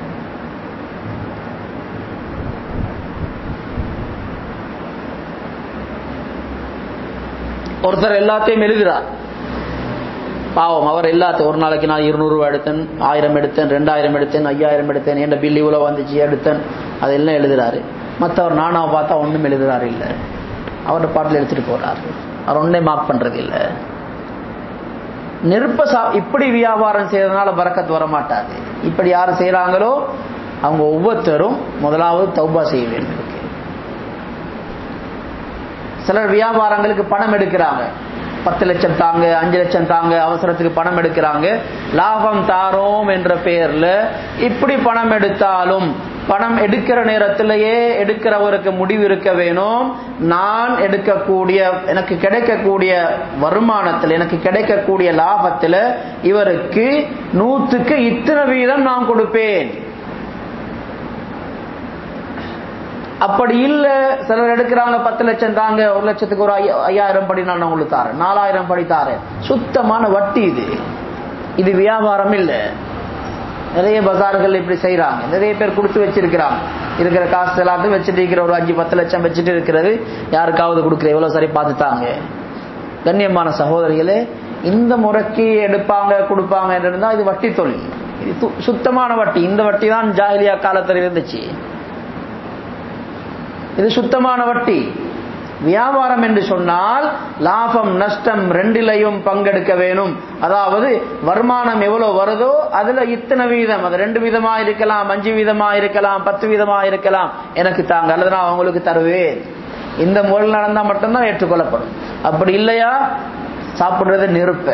ஒருத்தர் எல்லாத்தையும் எழுதுறார் பாவம் அவர் எல்லாத்தையும் ஒரு நாளைக்கு நான் இருநூறு ரூபாய் எடுத்தேன் ஆயிரம் எடுத்தேன் ரெண்டாயிரம் எடுத்தேன் ஐயாயிரம் எடுத்தேன் என் பில் இவ்வளவு வந்துச்சு எடுத்தேன் அதெல்லாம் எழுதுறாரு மற்றவர் நானாவை பார்த்தா ஒன்றும் எழுதுறாரு இல்லை அவரோட பாட்டில் எடுத்துட்டு போறாரு அவர் ஒன்னே மார்க் பண்றது இல்லை நெருப்ப சா இப்படி வியாபாரம் செய்யறதுனால பறக்கத்து வர மாட்டாது இப்படி யார் செய்யறாங்களோ அவங்க ஒவ்வொருத்தரும் முதலாவது தௌபா செய்ய வேண்டும் சிலர் வியாபாரங்களுக்கு பணம் எடுக்கிறாங்க பத்து லட்சம் தாங்க அஞ்சு லட்சம் தாங்க அவசரத்துக்கு பணம் எடுக்கிறாங்க லாபம் தாரோம் என்ற பெயர்ல இப்படி பணம் எடுத்தாலும் பணம் எடுக்கிற நேரத்திலேயே எடுக்கிறவருக்கு முடிவு இருக்க வேணும் நான் எடுக்கக்கூடிய எனக்கு கிடைக்கக்கூடிய வருமானத்தில் எனக்கு கிடைக்கக்கூடிய லாபத்தில் இவருக்கு நூத்துக்கு இத்தனை வீதம் நான் கொடுப்பேன் அப்படி இல்ல சிலர் எடுக்கிறாங்க பத்து லட்சம் தாங்க ஒரு லட்சத்துக்கு ஒரு ஐயா- ஐயாயிரம் படி நான் உங்களுக்கு தாரேன் நாலாயிரம் படி தாரேன் சுத்தமான வட்டி இது இது வியாபாரம் இல்ல நிறைய பஜார்கள் இப்படி செய்றாங்க நிறைய பேர் கொடுத்து வச்சிருக்கிறாங்க இருக்கிற காசு எல்லாத்தையும் வச்சுட்டு இருக்கிற ஒரு அஞ்சு பத்து லட்சம் வச்சுட்டு இருக்கிறது யாருக்காவது கொடுக்குற எவ்வளவு சரி பார்த்துட்டாங்க கண்ணியமான சகோதரிகளே இந்த முறைக்கு எடுப்பாங்க கொடுப்பாங்க இருந்தா இது வட்டி தொழில் இது து- சுத்தமான வட்டி இந்த வட்டி தான் ஜாகிலியா காலத்தில் இருந்துச்சு இது சுத்தமான வட்டி வியாபாரம் என்று சொன்னால் லாபம் நஷ்டம் ரெண்டிலையும் பங்கெடுக்க வேணும் அதாவது வருமானம் எவ்வளவு வருதோ அதுல இத்தனை வீதம் அது ரெண்டு வீதமா இருக்கலாம் அஞ்சு வீதமா இருக்கலாம் பத்து வீதமா இருக்கலாம் எனக்கு தாங்க அல்லது நான் அவங்களுக்கு தருவேன் இந்த முறையில் நடந்தா மட்டும்தான் ஏற்றுக்கொள்ளப்படும் அப்படி இல்லையா சாப்பிடுறது நெருப்ப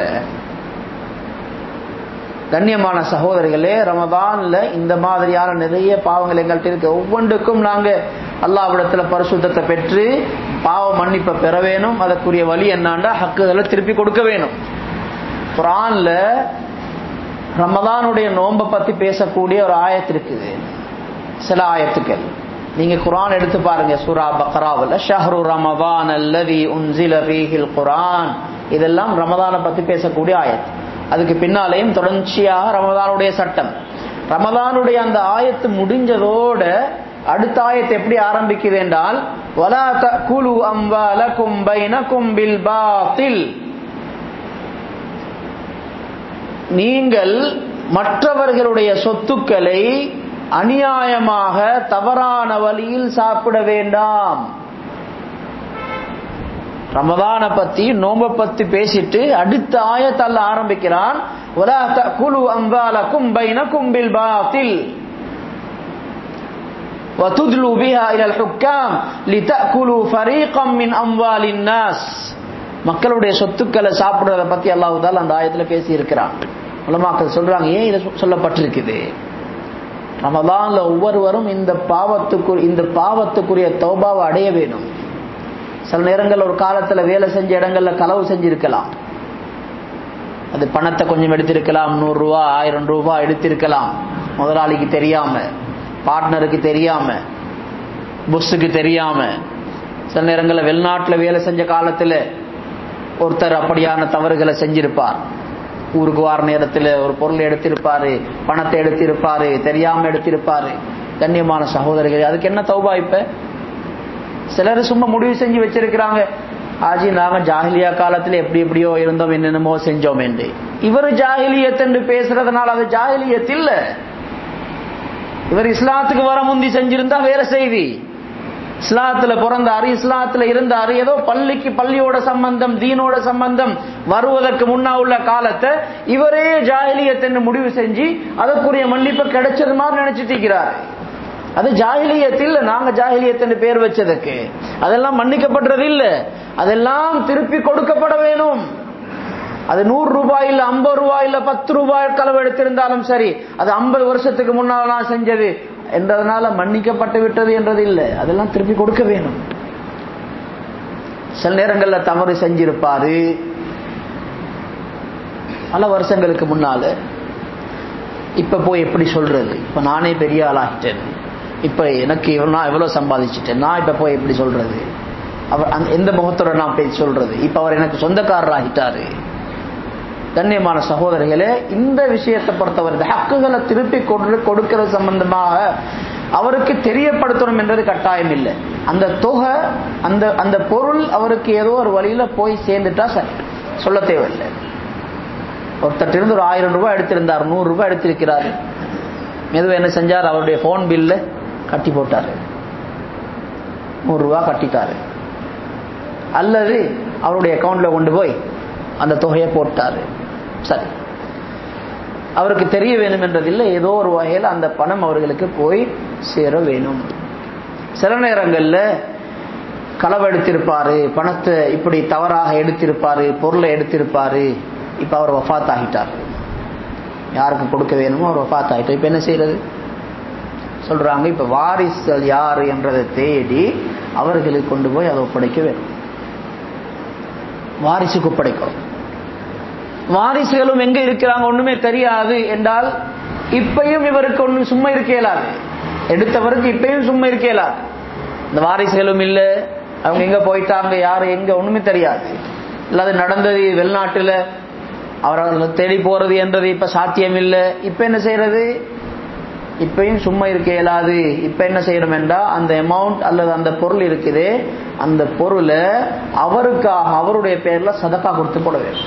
கண்ணியமான சகோதரிகளே ரமதான்ல இந்த மாதிரியான நிறைய பாவங்கள் எங்கள்கிட்ட இருக்கு ஒவ்வொன்றுக்கும் நாங்க அல்லாவிடத்துல பரிசுத்தத்தை பெற்று பாவ மன்னிப்பை பெற வேணும் அதற்குரிய வழி என்னாண்டா ஹக்குகளை திருப்பி கொடுக்க வேணும் குரான்ல ரமதானுடைய நோன்பை பத்தி பேசக்கூடிய ஒரு ஆயத்து இருக்குது சில ஆயத்துக்கள் நீங்க குரான் எடுத்து பாருங்க சூரா பக்ராவில் ஷஹ்ரு ரமதான் அல்லதி உன்சில ஃபீஹில் குரான் இதெல்லாம் ரமதானை பத்தி பேசக்கூடிய ஆயத் அதுக்கு பின்னாலேயும் தொடர்ச்சியாக ரமதானுடைய சட்டம் ரமதானுடைய அந்த ஆயத்து முடிஞ்சதோட அடுத்த ஆயத்து எப்படி ஆரம்பிக்குது என்றால் வலா தகுலு அம்வாலக்கும் பைனக்கும் பில் பாத்தில் நீங்கள் மற்றவர்களுடைய சொத்துக்களை அநியாயமாக தவறான வழியில் சாப்பிட வேண்டாம் ரமதான பத்தி நோம்ப பத்தி பேசிட்டு அடுத்த ஆயத்தல்ல ஆரம்பிக்கிறான் وَلَا تَأْكُلُوا أَمْوَالَكُمْ بَيْنَكُمْ بِالْبَاطِلِ وَتُدْلُوا بِهَا إِلَى الْحُكَّامِ لِتَأْكُلُوا فَرِيقًا مِنْ أَمْوَالِ النَّاسِ மக்களுடைய சொத்துக்களை சாப்பிடுறத பத்தி அல்லாஹ் தால் அந்த ஆயத்துல பேசி இருக்கிறான் உலமாக்கள் சொல்றாங்க ஏன் இது சொல்லப்பட்டிருக்குது ரமதான்ல ஒவ்வொருவரும் இந்த பாவத்துக்கு இந்த பாவத்துக்குரிய தௌபாவை அடைய வேணும் சில நேரங்கள் ஒரு காலத்துல வேலை செஞ்ச இடங்கள்ல களவு செஞ்சிருக்கலாம் அது பணத்தை கொஞ்சம் எடுத்திருக்கலாம் நூறு ரூபா ஆயிரம் ரூபாய் எடுத்திருக்கலாம் முதலாளிக்கு தெரியாம பார்ட்னருக்கு தெரியாம புஸ்ஸுக்கு தெரியாம சில நேரங்களில் வெளிநாட்டுல வேலை செஞ்ச காலத்துல ஒருத்தர் அப்படியான தவறுகளை செஞ்சிருப்பார் ஊருக்கு வார நேரத்தில் ஒரு பொருளை எடுத்திருப்பாரு பணத்தை எடுத்திருப்பாரு தெரியாம எடுத்திருப்பாரு கண்ணியமான சகோதரிகள் அதுக்கு என்ன தௌபா இப்ப சிலர் சும்மா முடிவு செஞ்சு வச்சிருக்கிறாங்க ஆஜி நாங்க ஜாகிலியா காலத்துல எப்படி எப்படியோ இருந்தோம் என்னென்னமோ செஞ்சோம் என்று இவர் ஜாகிலியத் என்று பேசுறதுனால அது ஜாகிலியத் இல்ல இவர் இஸ்லாத்துக்கு வர முந்தி செஞ்சிருந்தா வேற செய்தி இஸ்லாத்துல பிறந்தாரு இஸ்லாத்துல இருந்தாரு ஏதோ பள்ளிக்கு பள்ளியோட சம்பந்தம் தீனோட சம்பந்தம் வருவதற்கு முன்னா உள்ள காலத்தை இவரே ஜாகிலியத் என்று முடிவு செஞ்சு அதற்குரிய மன்னிப்பு கிடைச்சது மாதிரி நினைச்சிட்டு இருக்கிறாரு அது ஜாகிலியத் இல்ல நாங்க ஜாகிலியத் என்று பேர் வச்சதுக்கு அதெல்லாம் மன்னிக்கப்படுறது இல்ல அதெல்லாம் திருப்பி கொடுக்கப்பட வேணும் அது நூறு ரூபாய் இல்ல ஐம்பது ரூபாய் இல்ல பத்து ரூபாய் களவு எடுத்திருந்தாலும் சரி அது ஐம்பது வருஷத்துக்கு முன்னால் நான் செஞ்சது என்றதுனால மன்னிக்கப்பட்டு விட்டது என்றது இல்லை அதெல்லாம் திருப்பி கொடுக்க வேணும் சில நேரங்கள்ல தவறு செஞ்சிருப்பாரு பல வருஷங்களுக்கு முன்னால இப்ப போய் எப்படி சொல்றது இப்ப நானே பெரிய ஆளாகிட்டேன் இப்ப எனக்கு இவ்வளவு- நான் எவ்வளவு சம்பாதிச்சிட்டேன் நான் இப்ப போய் எப்படி சொல்றது அவர் அந்த- எந்த முகத்தோட நான் போய் சொல்றது இப்ப அவர் எனக்கு சொந்தக்காரர் ஆகிட்டாரு கண்ணியமான சகோதரிகளே இந்த விஷயத்தை பொறுத்தவரை இந்த ஹக்குகளை திருப்பி கொடு கொடுக்கிறது சம்பந்தமாக அவருக்கு தெரியப்படுத்தணும் என்றது கட்டாயம் இல்லை அந்த தொகை அந்த அந்த பொருள் அவருக்கு ஏதோ ஒரு வழியில போய் சேர்ந்துட்டா சரி சொல்ல தேவையில்லை ஒருத்தர் இருந்து ஒரு ஆயிரம் ரூபாய் எடுத்திருந்தார் நூறு ரூபாய் எடுத்திருக்கிறார் மெதுவாக என்ன செஞ்சார் அவருடைய ஃபோன் பில்ல கட்டி போட்டாரு நூறு ரூபாய் கட்டிட்டாரு அல்லது அவருடைய அக்கௌண்ட்ல கொண்டு போய் அந்த தொகையை போட்டாரு சரி அவருக்கு தெரிய வேணும் என்றதில்லை ஏதோ ஒரு வகையில் அந்த பணம் அவர்களுக்கு போய் சேர வேணும் சில நேரங்கள்ல களவு எடுத்திருப்பாரு பணத்தை இப்படி தவறாக எடுத்திருப்பாரு பொருளை எடுத்திருப்பாரு இப்ப அவர் வஃபாத் ஆகிட்டார் யாருக்கு கொடுக்க வேணுமோ அவர் வஃபாத் ஆகிட்டார் இப்ப என்ன செய்யறது சொல்றாங்க இப்ப வாரிசுகள் யார் என்றதை தேடி அவர்களுக்கு கொண்டு போய் அதை ஒப்படைக்க வேணும் வாரிசுக்கு ஒப்படைக்கணும் வாரிசுகளும் எங்க இருக்கிறாங்க ஒண்ணுமே தெரியாது என்றால் இப்பையும் இவருக்கு ஒண்ணும் சும்மா இருக்க இயலாது எடுத்தவருக்கு இப்பயும் சும்மா இருக்க இயலாது இந்த வாரிசுகளும் இல்லை அவங்க எங்க போயிட்டாங்க யாரு எங்க ஒண்ணுமே தெரியாது இல்லாத நடந்தது வெளிநாட்டுல அவர்கள் தேடி போறது என்றது இப்ப சாத்தியம் இல்லை இப்ப என்ன செய்யறது இப்பயும் சும்மா இருக்க இயலாது இப்ப என்ன செய்யணும் என்றா அந்த அமௌண்ட் அல்லது அந்த பொருள் இருக்குது அந்த பொருளை அவருக்காக அவருடைய பேர்ல சதக்கா கொடுத்து போட வேண்டும்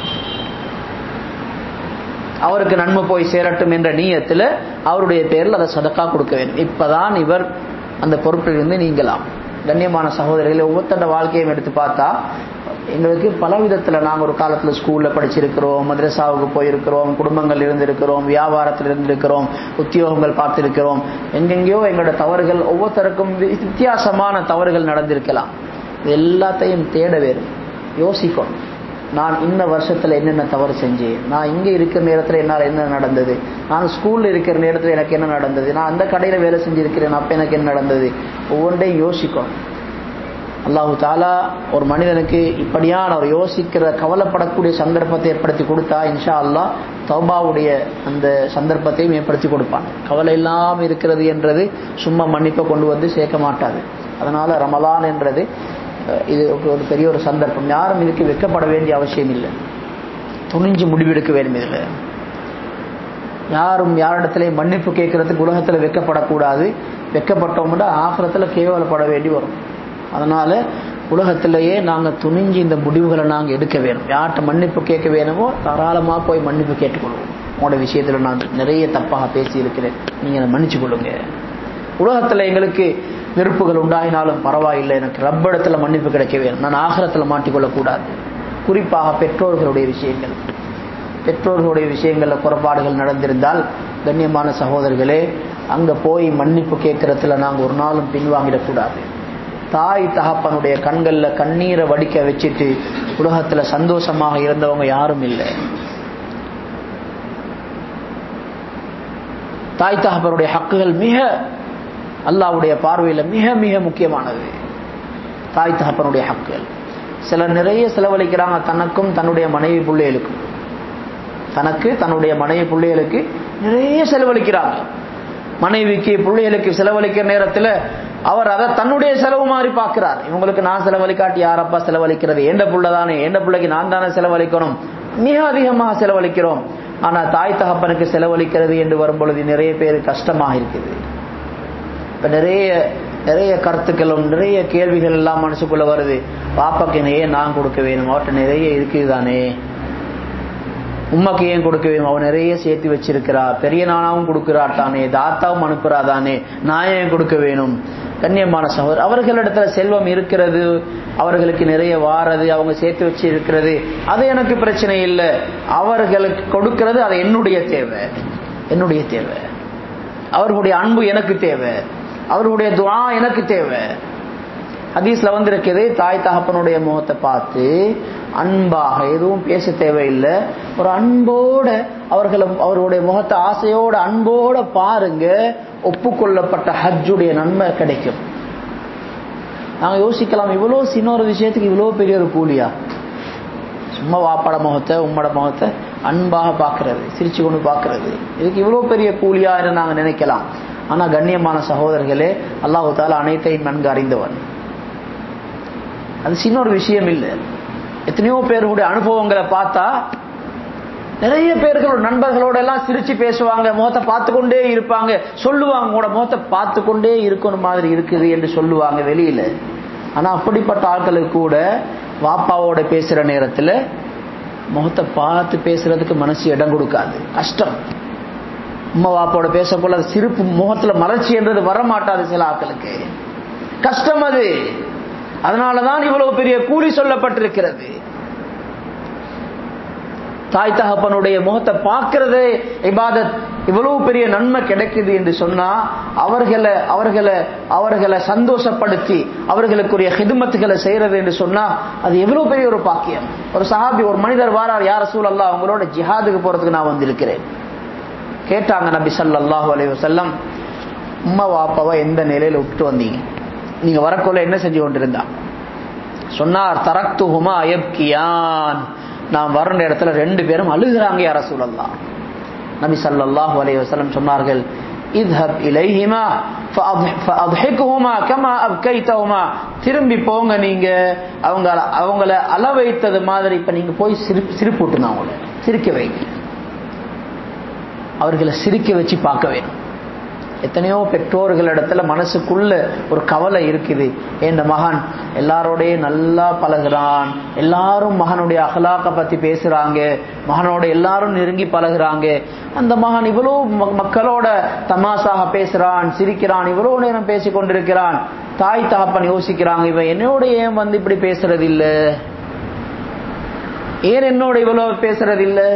அவருக்கு நன்மை போய் சேரட்டும் என்ற நீயத்துல அவருடைய பேரில் அதை சதக்கா கொடுக்க வேண்டும் இப்பதான் இவர் அந்த பொறுப்பிலிருந்து நீங்கலாம் கண்ணியமான சகோதரிகளை ஒவ்வொருத்தண்ட வாழ்க்கையும் எடுத்து பார்த்தா எங்களுக்கு பல விதத்துல நாங்க ஒரு காலத்துல ஸ்கூல்ல படிச்சிருக்கிறோம் மദ്രസാவுக்கு போயிருக்கிறோம் குடும்பங்கள் இருந்திருக்கிறோம் வியாபாரத்தில் இருந்திருக்கிறோம் உத்தியோகங்கள் பார்த்திருக்கிறோம் எங்கெங்கேயோ எங்களோட தவறுகள் ஒவ்வொருத்தருக்கும் வித்தியாசமான தவறுகள் நடந்திருக்கலாம் இது எல்லாத்தையும் தேட வேணும் யோசிக்கணும் நான் இந்த வருஷத்துல என்னென்ன தவறு செஞ்சேன் நான் இங்க இருக்கிற நேரத்துல என்னால் என்ன நடந்தது நான் ஸ்கூல்ல இருக்கிற நேரத்துல எனக்கு என்ன நடந்தது நான் அந்த கடையில வேலை செஞ்சிருக்கிறேன் அப்ப எனக்கு என்ன நடந்தது ஒவ்வொன்றையும் யோசிக்கணும் அல்லாஹு தாலா ஒரு மனிதனுக்கு இப்படியான ஒரு யோசிக்கிற கவலைப்படக்கூடிய சந்தர்ப்பத்தை ஏற்படுத்தி கொடுத்தா இன்ஷா அல்லாஹ் தௌபாவுடைய அந்த சந்தர்ப்பத்தையும் ஏற்படுத்தி கொடுப்பான் கவலை இல்லாமல் இருக்கிறது என்றது சும்மா மன்னிப்பை கொண்டு வந்து சேர்க்க மாட்டாது அதனால ரமலான் என்றது இது ஒரு பெரிய ஒரு சந்தர்ப்பம் யாரும் இதுக்கு வெக்கப்பட வேண்டிய அவசியம் இல்லை துணிஞ்சு முடிவெடுக்க வேண்டும் இதில் யாரும் யாரிடத்திலே மன்னிப்பு கேட்கறதுக்கு உலகத்தில் வெக்கப்படக்கூடாது வெக்கப்பட்டோம்னா ஆசிரத்தில் கேவலப்பட வேண்டி வரும் அதனால உலகத்திலேயே நாங்கள் துணிஞ்சு இந்த முடிவுகளை நாங்கள் எடுக்க வேணும் யார்கிட்ட மன்னிப்பு கேட்க வேணுமோ தாராளமாக போய் மன்னிப்பு கேட்டுக்கொள்வோம் உங்களோட விஷயத்தில் நான் நிறைய தப்பாக பேசி இருக்கிறேன் நீங்கள் மன்னிச்சு கொள்ளுங்க உலகத்தில் எங்களுக்கு வெறுப்புகள் உண்டாயினாலும் பரவாயில்லை எனக்கு ரப்பிடத்தில் மன்னிப்பு கிடைக்க வேணும் நான் ஆகரத்தில் மாட்டிக்கொள்ளக்கூடாது குறிப்பாக பெற்றோர்களுடைய விஷயங்கள் பெற்றோர்களுடைய விஷயங்களில் குறைபாடுகள் நடந்திருந்தால் கண்ணியமான சகோதரர்களே அங்கே போய் மன்னிப்பு கேட்கறதுல நாங்கள் ஒரு நாளும் பின்வாங்கிடக்கூடாது தாய் தகப்பனுடைய கண்களில் கண்ணீரை வடிக்க வச்சுட்டு உலகத்தில் சந்தோஷமாக இருந்தவங்க யாரும் இல்லை தாய் தகப்பனுடைய ஹக்குகள் மிக அல்லாவுடைய பார்வையில் மிக மிக முக்கியமானது தாய் தகப்பனுடைய ஹக்குகள் சிலர் நிறைய செலவழிக்கிறாங்க தனக்கும் தன்னுடைய மனைவி பிள்ளைகளுக்கும் தனக்கு தன்னுடைய மனைவி பிள்ளைகளுக்கு நிறைய செலவழிக்கிறாங்க மனைவிக்கு பிள்ளைகளுக்கு செலவழிக்கிற நேரத்தில் அவர் அதை தன்னுடைய செலவு மாதிரி பார்க்கிறார் இவங்களுக்கு நான் செலவழிக்காட்டி யாரப்பா செலவழிக்கிறது எந்த புள்ள தானே எந்த பிள்ளைக்கு நான் தானே செலவழிக்கணும் மிக அதிகமாக செலவழிக்கிறோம் ஆனா தாய் தகப்பனுக்கு செலவழிக்கிறது என்று வரும்பொழுது நிறைய பேர் கஷ்டமாக இருக்குது இப்ப நிறைய நிறைய கருத்துக்களும் நிறைய கேள்விகள் எல்லாம் மனசுக்குள்ள வருது பாப்பாக்கு நிறைய நான் கொடுக்க வேணும் அவர்கிட்ட நிறைய இருக்குது தானே உமாக்கு ஏன் கொடுக்க வேணும் அவன் நிறைய சேர்த்து வச்சிருக்கிறா பெரிய நானாவும் கொடுக்கிறார் தானே தாத்தாவும் அனுப்புறா தானே நான் ஏன் கொடுக்க வேணும் கண்ணியமான சகோதரர் அவர்களிடத்துல செல்வம் இருக்கிறது அவர்களுக்கு நிறைய வாரது அவங்க சேர்த்து வச்சு இருக்கிறது அது எனக்கு பிரச்சனை இல்லை அவர்களுக்கு கொடுக்கிறது அது என்னுடைய தேவை என்னுடைய தேவை அவர்களுடைய அன்பு எனக்கு தேவை அவர்களுடைய துவா எனக்கு தேவை ஹதீஸ்ல வந்திருக்குது தாய் தகப்பனுடைய முகத்தை பார்த்து அன்பாக எதுவும் பேச தேவையில்லை ஒரு அன்போட அவர்களை அவர்களுடைய முகத்தை ஆசையோட அன்போட பாருங்க ஒப்புக்கொள்ளப்பட்ட ஹஜ்ஜுடைய நன்மை கிடைக்கும் நாங்க யோசிக்கலாம் இவ்வளவு சின்ன ஒரு விஷயத்துக்கு இவ்வளவு பெரிய ஒரு கூலியா சும்மா வாப்பாட முகத்தை உம்மட முகத்தை அன்பாக பார்க்கறது சிரிச்சு கொண்டு பார்க்கறது இதுக்கு இவ்வளவு பெரிய கூலியா என்று நாங்க நினைக்கலாம் ஆனா கண்ணியமான சகோதரர்களே அல்லாஹு தாலா அனைத்தையும் நன்கு அறிந்தவன் அது சின்ன ஒரு விஷயம் இல்லை எத்தனையோ பேருடைய அனுபவங்களை பார்த்தா நிறைய பேர்களோட நண்பர்களோட எல்லாம் சிரிச்சு பேசுவாங்க முகத்தை பார்த்து கொண்டே இருப்பாங்க சொல்லுவாங்க உங்களோட முகத்தை பார்த்து கொண்டே இருக்கணும் மாதிரி இருக்குது என்று சொல்லுவாங்க வெளியில ஆனா அப்படிப்பட்ட ஆட்களுக்கு கூட வாப்பாவோட பேசுற நேரத்துல முகத்தை பார்த்து பேசுறதுக்கு மனசு இடம் கொடுக்காது கஷ்டம் அம்மா வாப்பாவோட பேசக்குள்ள சிரிப்பு முகத்துல மலர்ச்சி என்றது வரமாட்டாது சில ஆட்களுக்கு கஷ்டம் அது அதனாலதான் இவ்வளவு பெரிய கூலி சொல்லப்பட்டிருக்கிறது தாய் தகப்பனுடைய முகத்தை பார்க்கறதே இபாதத் இவ்வளவு பெரிய நன்மை கிடைக்குது என்று சொன்னா அவர்களை அவர்களை அவர்களை சந்தோஷப்படுத்தி அவர்களுக்குரிய ஹிதுமத்துகளை செய்யறது என்று சொன்னா அது எவ்வளவு பெரிய ஒரு பாக்கியம் ஒரு சஹாபி ஒரு மனிதர் வாரார் யார சூழல்லா அவங்களோட ஜிஹாதுக்கு போறதுக்கு நான் வந்திருக்கிறேன் கேட்டாங்க நபி சல்லாஹூ அலி வசல்லம் உம்மா வாப்பாவை எந்த நிலையில விட்டுட்டு வந்தீங்க நீங்க வரக்குள்ள என்ன செஞ்சு கொண்டிருந்தா சொன்னார் தரக்து ஹுமா அயப்கியான் நான் வர்ற இடத்துல ரெண்டு பேரும் அழுகிறாங்க யார சூழல்லாம் நபி சல்லாஹூ அலைய வசலம் சொன்னார்கள் இத்ஹப் இலைஹிமா திரும்பி போங்க நீங்க அவங்க அவங்கள அள வைத்தது மாதிரி இப்ப நீங்க போய் சிரிப்பூட்டுங்க அவங்கள சிரிக்க வைங்க அவர்களை சிரிக்க வச்சு பார்க்க வேணும் எத்தனையோ பெற்றோர்களிடத்துல மனசுக்குள்ள ஒரு கவலை இருக்குது இந்த மகன் எல்லாரோடையும் நல்லா பழகுறான் எல்லாரும் மகனுடைய அகலாக்க பத்தி பேசுறாங்க மகனோட எல்லாரும் நெருங்கி பழகுறாங்க அந்த மகன் இவ்வளோ மக்களோட தமாசாக பேசுறான் சிரிக்கிறான் இவ்வளோ நேரம் பேசி கொண்டிருக்கிறான் தாய் தகப்பன் யோசிக்கிறாங்க இவன் என்னோட ஏன் வந்து இப்படி பேசுறது இல்ல ஏன் என்னோட இவ்வளவு பேசுறது இல்லை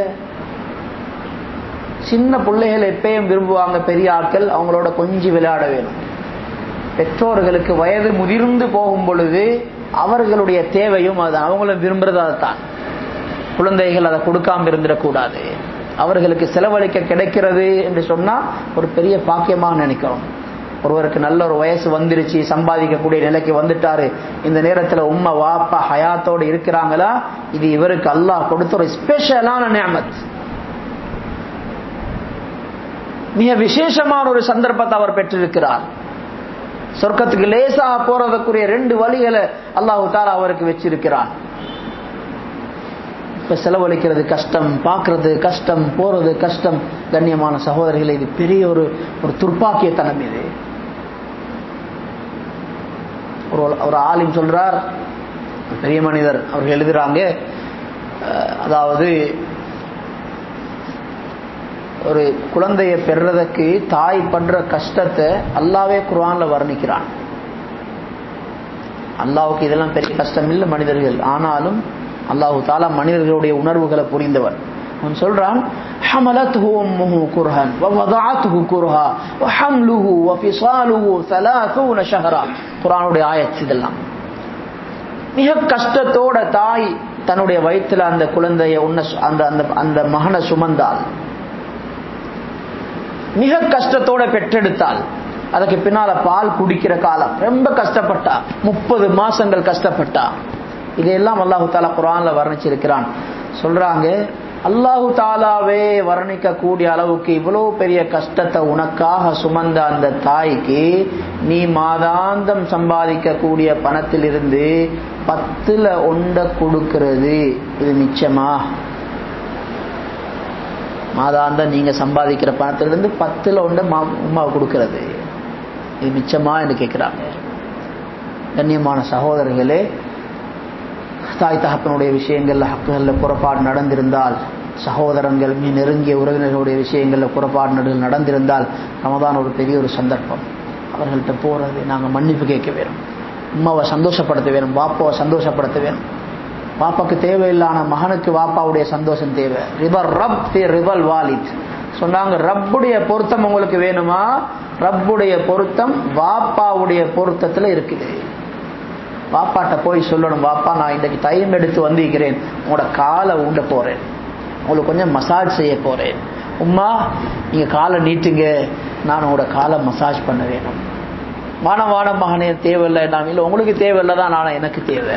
சின்ன பிள்ளைகள் எப்பயும் விரும்புவாங்க பெரிய ஆட்கள் அவங்களோட கொஞ்சம் விளையாட வேணும் பெற்றோர்களுக்கு வயது முதிர்ந்து போகும் பொழுது அவர்களுடைய தேவையும் அதுதான் அவங்களும் விரும்புறது அதுதான் குழந்தைகள் அதை கொடுக்காம இருந்துடக்கூடாது அவர்களுக்கு செலவழிக்க கிடைக்கிறது என்று சொன்னா ஒரு பெரிய பாக்கியமாக நினைக்கிறோம் ஒருவருக்கு நல்ல ஒரு வயசு வந்துருச்சு சம்பாதிக்கக்கூடிய நிலைக்கு வந்துட்டாரு இந்த நேரத்துல உம்மா வாப்பா ஹயாத்தோடு இருக்கிறாங்களா இது இவருக்கு அல்லாஹ் கொடுத்த ஒரு ஸ்பெஷலான நியமத் மிக விசேஷமான ஒரு சந்தர்ப்பத்தை அவர் பெற்றிருக்கிறார் சொர்க்கத்துக்கு லேசாக போறதுக்குரிய ரெண்டு வழிகளை அல்லாஹு தாலா அவருக்கு வச்சிருக்கிறான் இப்ப செலவழிக்கிறது கஷ்டம் பார்க்கறது கஷ்டம் போறது கஷ்டம் கண்ணியமான சகோதரிகளை இது பெரிய ஒரு ஒரு துர்ப்பாக்கியத்தனம் இது ஒரு ஒரு ஆலிம் சொல்றார் பெரிய மனிதர் அவர்கள் எழுதுறாங்க அதாவது ஒரு குழந்தைய பெறுறதுக்கு தாய் பண்ற கஷ்டத்தை அல்லாவே குரான்ல வர்ணிக்கிறான் அல்லாவுக்கு இதெல்லாம் பெரிய கஷ்டம் இல்லை மனிதர்கள் ஆனாலும் அல்லாஹு தாலா மனிதர்களுடைய உணர்வுகளை புரிந்தவன் அவன் சொல்றான் حملته أمه كرها ووضعته كرها وحمله وفصاله ثلاثون شهرا குரானுடைய ஆயத் இதெல்லாம் மிக கஷ்டத்தோட தாய் தன்னுடைய வயிற்றுல அந்த குழந்தைய உன்ன அந்த அந்த அந்த மகனை சுமந்தாள் மிக கஷ்டத்தோட பெற்றெடுத்தாள் அதுக்கு பின்னால பால் குடிக்கிற காலம் ரொம்ப கஷ்டப்பட்டா முப்பது மாசங்கள் கஷ்டப்பட்டா இதையெல்லாம் அல்லாஹு தாலா குரான்ல வர்ணிச்சிருக்கிறான் சொல்றாங்க அல்லாஹு தாலாவே வர்ணிக்க கூடிய அளவுக்கு இவ்வளவு பெரிய கஷ்டத்தை உனக்காக சுமந்த அந்த தாய்க்கு நீ மாதாந்தம் சம்பாதிக்க கூடிய பணத்திலிருந்து பத்துல ஒண்ட கொடுக்கிறது இது மிச்சமா மாதாந்தம் நீங்க சம்பாதிக்கிற பணத்திலிருந்து பத்துல ஒன்று உமா கொடுக்கிறது இது மிச்சமா என்று கேட்கிறாங்க கண்ணியமான சகோதரர்களே தாய் தகப்பனுடைய விஷயங்கள்ல ஹக்குகள்ல புறப்பாடு நடந்திருந்தால் சகோதரங்கள் மீ நெருங்கிய உறவினர்களுடைய விஷயங்கள்ல புறப்பாடு நடந்திருந்தால் ரமதான் ஒரு பெரிய ஒரு சந்தர்ப்பம் அவர்கள்ட்ட போறது நாங்க மன்னிப்பு கேட்க வேணும் உமாவை சந்தோஷப்படுத்த வேணும் பாப்பாவை சந்தோஷப்படுத்த வேணும் பாப்பாக்கு தேவையில்லான மகனுக்கு வாப்பாவுடைய சந்தோஷம் தேவை ரிபர் ரப் ரிபல் வாலித் சொன்னாங்க ரப்புடைய பொருத்தம் உங்களுக்கு வேணுமா ரப்புடைய பொருத்தம் வாப்பாவுடைய பொருத்தத்துல இருக்குது வாப்பாட்ட போய் சொல்லணும் வாப்பா நான் இன்றைக்கு டைம் எடுத்து வந்திருக்கிறேன் உங்களோட காலை ஊண்ட போறேன் உங்களுக்கு கொஞ்சம் மசாஜ் செய்ய போறேன் உம்மா நீங்க காலை நீட்டுங்க நான் உங்களோட காலை மசாஜ் பண்ண வேணும் வான வான மகனே தேவையில்லை நான் இல்லை உங்களுக்கு தேவையில்லை தான் நான் எனக்கு தேவை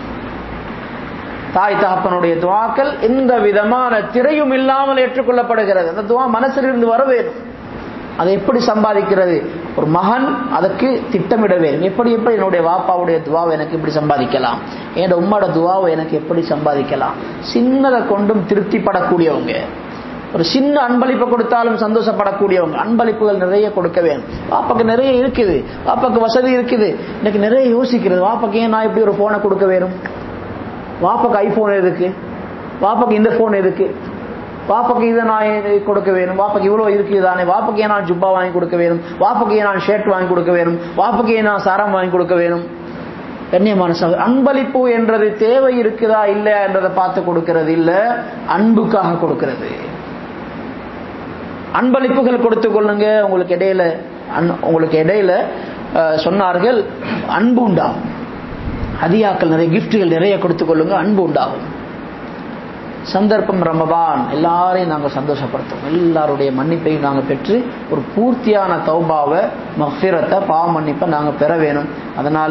தாய் தகப்பனுடைய துவாக்கள் எந்த விதமான திரையும் இல்லாமல் ஏற்றுக்கொள்ளப்படுகிறது அந்த துவா மனசிலிருந்து வர வேணும் அதை எப்படி சம்பாதிக்கிறது ஒரு மகன் அதற்கு திட்டமிட வேண்டும் எப்படி எப்படி என்னுடைய வாப்பாவுடைய துவாவை எனக்கு எப்படி சம்பாதிக்கலாம் என்னோட உம்மோட துவாவை எனக்கு எப்படி சம்பாதிக்கலாம் சின்னதை கொண்டும் திருப்திப்படக்கூடியவங்க ஒரு சின்ன அன்பளிப்பை கொடுத்தாலும் சந்தோஷப்படக்கூடியவங்க அன்பளிப்புகள் நிறைய கொடுக்க வேணும் வாப்பாக்கு நிறைய இருக்குது வாப்பாக்கு வசதி இருக்குது இன்னைக்கு நிறைய யோசிக்கிறது வாப்பாக்கு ஏன் நான் இப்படி ஒரு போனை கொடுக்க வேணும் வாப்பாக்கு ஐபோன் எதுக்கு வாப்பாக்கு இந்த போன் எதுக்கு வாப்பாக்கு இதை நான் கொடுக்க வேணும் வாப்பாக்கு இவ்வளவு இருக்குது தானே வாப்பாக்கு ஏன் நான் ஜுப்பா வாங்கி கொடுக்க வேணும் வாப்பாக்கு ஏன் நான் ஷர்ட் வாங்கி கொடுக்க வேணும் வாப்பாக்கு ஏன் நான் சாரம் வாங்கி கொடுக்க வேணும் கண்ணியமான சகோதரர் அன்பளிப்பு என்றது தேவை இருக்குதா இல்லையா என்றதை பார்த்து கொடுக்கிறது இல்ல அன்புக்காக கொடுக்கிறது அன்பளிப்புகள் கொடுத்து கொள்ளுங்க உங்களுக்கு இடையில உங்களுக்கு இடையில சொன்னார்கள் அன்பு உண்டாகும் ஹதியாக்கள் நிறைய கிஃப்டுகள் நிறைய கொடுத்து கொள்ளுங்க அன்பு உண்டாகும் சந்தர்ப்பம் ரமபான் எல்லாரையும் நாங்கள் சந்தோஷப்படுத்துவோம் எல்லாருடைய மன்னிப்பையும் நாங்கள் பெற்று ஒரு பூர்த்தியான தௌபாவை மஃபிரத்தை பாவ மன்னிப்பை நாங்கள் பெற வேணும் அதனால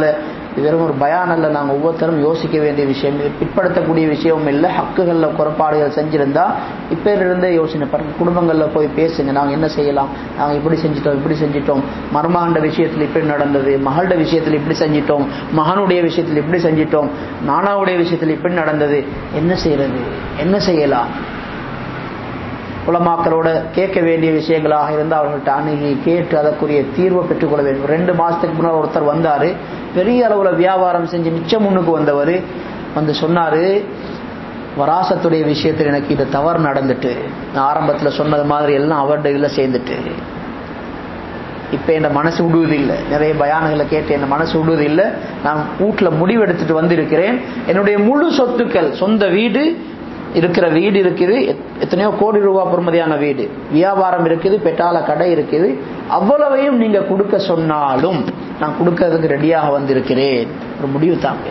இது வெறும் ஒரு பயானல்ல நாங்கள் ஒவ்வொருத்தரும் யோசிக்க வேண்டிய விஷயம் இது பிற்படுத்தக்கூடிய விஷயமும் இல்லை ஹக்குகளில் குறைபாடுகள் செஞ்சிருந்தா இப்போ இருந்தே யோசனை பாருங்க குடும்பங்களில் போய் பேசுங்க நாங்கள் என்ன செய்யலாம் நாங்கள் இப்படி செஞ்சிட்டோம் இப்படி செஞ்சிட்டோம் மருமகண்ட விஷயத்தில் இப்படி நடந்தது மகள்ட விஷயத்தில் இப்படி செஞ்சிட்டோம் மகனுடைய விஷயத்தில் இப்படி செஞ்சிட்டோம் நானாவுடைய விஷயத்தில் இப்படி நடந்தது என்ன செய்யறது என்ன செய்யலாம் உலமாக்களோட கேட்க வேண்டிய விஷயங்களாக இருந்து அவர்கள்ட்ட அணுகி கேட்டு அதற்குரிய தீர்வை பெற்றுக்கொள்ள வேண்டும் ரெண்டு மாசத்துக்கு முன்னால் ஒருத்தர் வந்தாரு பெரிய அளவுல வியாபாரம் செஞ்சு மிச்சம் முன்னுக்கு வந்தவர் வந்து சொன்னாரு வராசத்துடைய விஷயத்தில் எனக்கு இது தவறு நடந்துட்டு நான் ஆரம்பத்தில் சொன்னது மாதிரி எல்லாம் அவருடைய இதில் சேர்ந்துட்டு இப்போ என் மனசு விடுவது இல்லை நிறைய பயானங்களை கேட்டு என் மனசு விடுவது இல்லை நான் வீட்டில் முடிவெடுத்துட்டு வந்திருக்கிறேன் என்னுடைய முழு சொத்துக்கள் சொந்த வீடு இருக்கிற வீடு இருக்குது எத்தனையோ கோடி ரூபாய் பொறுமதியான வீடு வியாபாரம் இருக்குது பெட்டால கடை இருக்குது அவ்வளவையும் நீங்க கொடுக்க சொன்னாலும் நான் கொடுக்கறதுக்கு ரெடியாக வந்திருக்கிறேன் ஒரு முடிவு தாங்க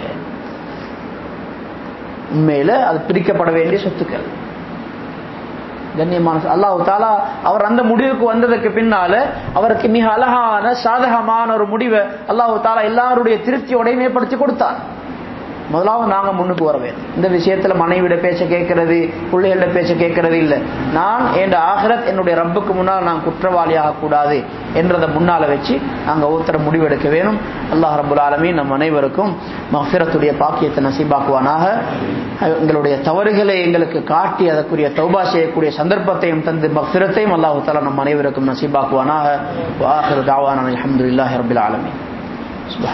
உண்மையில அது பிரிக்கப்பட வேண்டிய சொத்துக்கள் கண்ணியமான அல்லாஹு தாலா அவர் அந்த முடிவுக்கு வந்ததுக்கு பின்னால அவருக்கு மிக அழகான சாதகமான ஒரு முடிவை அல்லாஹு தாலா எல்லாருடைய திருப்தியோடையும் ஏற்படுத்தி கொடுத்தார் முதலாவது நாங்க முன்னுக்கு வர வேண்டும் இந்த விஷயத்துல மனைவிட பேச்ச கேட்கறது பிள்ளைகளோட பேச்ச கேட்கறது இல்லை நான் என் ஆகிரத் என்னுடைய ரப்புக்கு முன்னால் நான் குற்றவாளி ஆகக்கூடாது என்றதை முன்னால வச்சு நாங்க ஒருத்தர முடிவெடுக்க வேணும் அல்லாஹ் ரபுல் ஆலமீன் நம் அனைவருக்கும் மஃபிரத்துடைய பாக்கியத்தை நசீபாக்குவானாக எங்களுடைய தவறுகளை எங்களுக்கு காட்டி அதற்குரிய தௌபா செய்யக்கூடிய சந்தர்ப்பத்தையும் தந்து மஃபிரத்தையும் அல்லாஹு தாலா நம் அனைவருக்கும் நசீபாக்குவானாக வாஹிர் தாவான அலமதுல்லாஹி ரபில் ஆலமீன்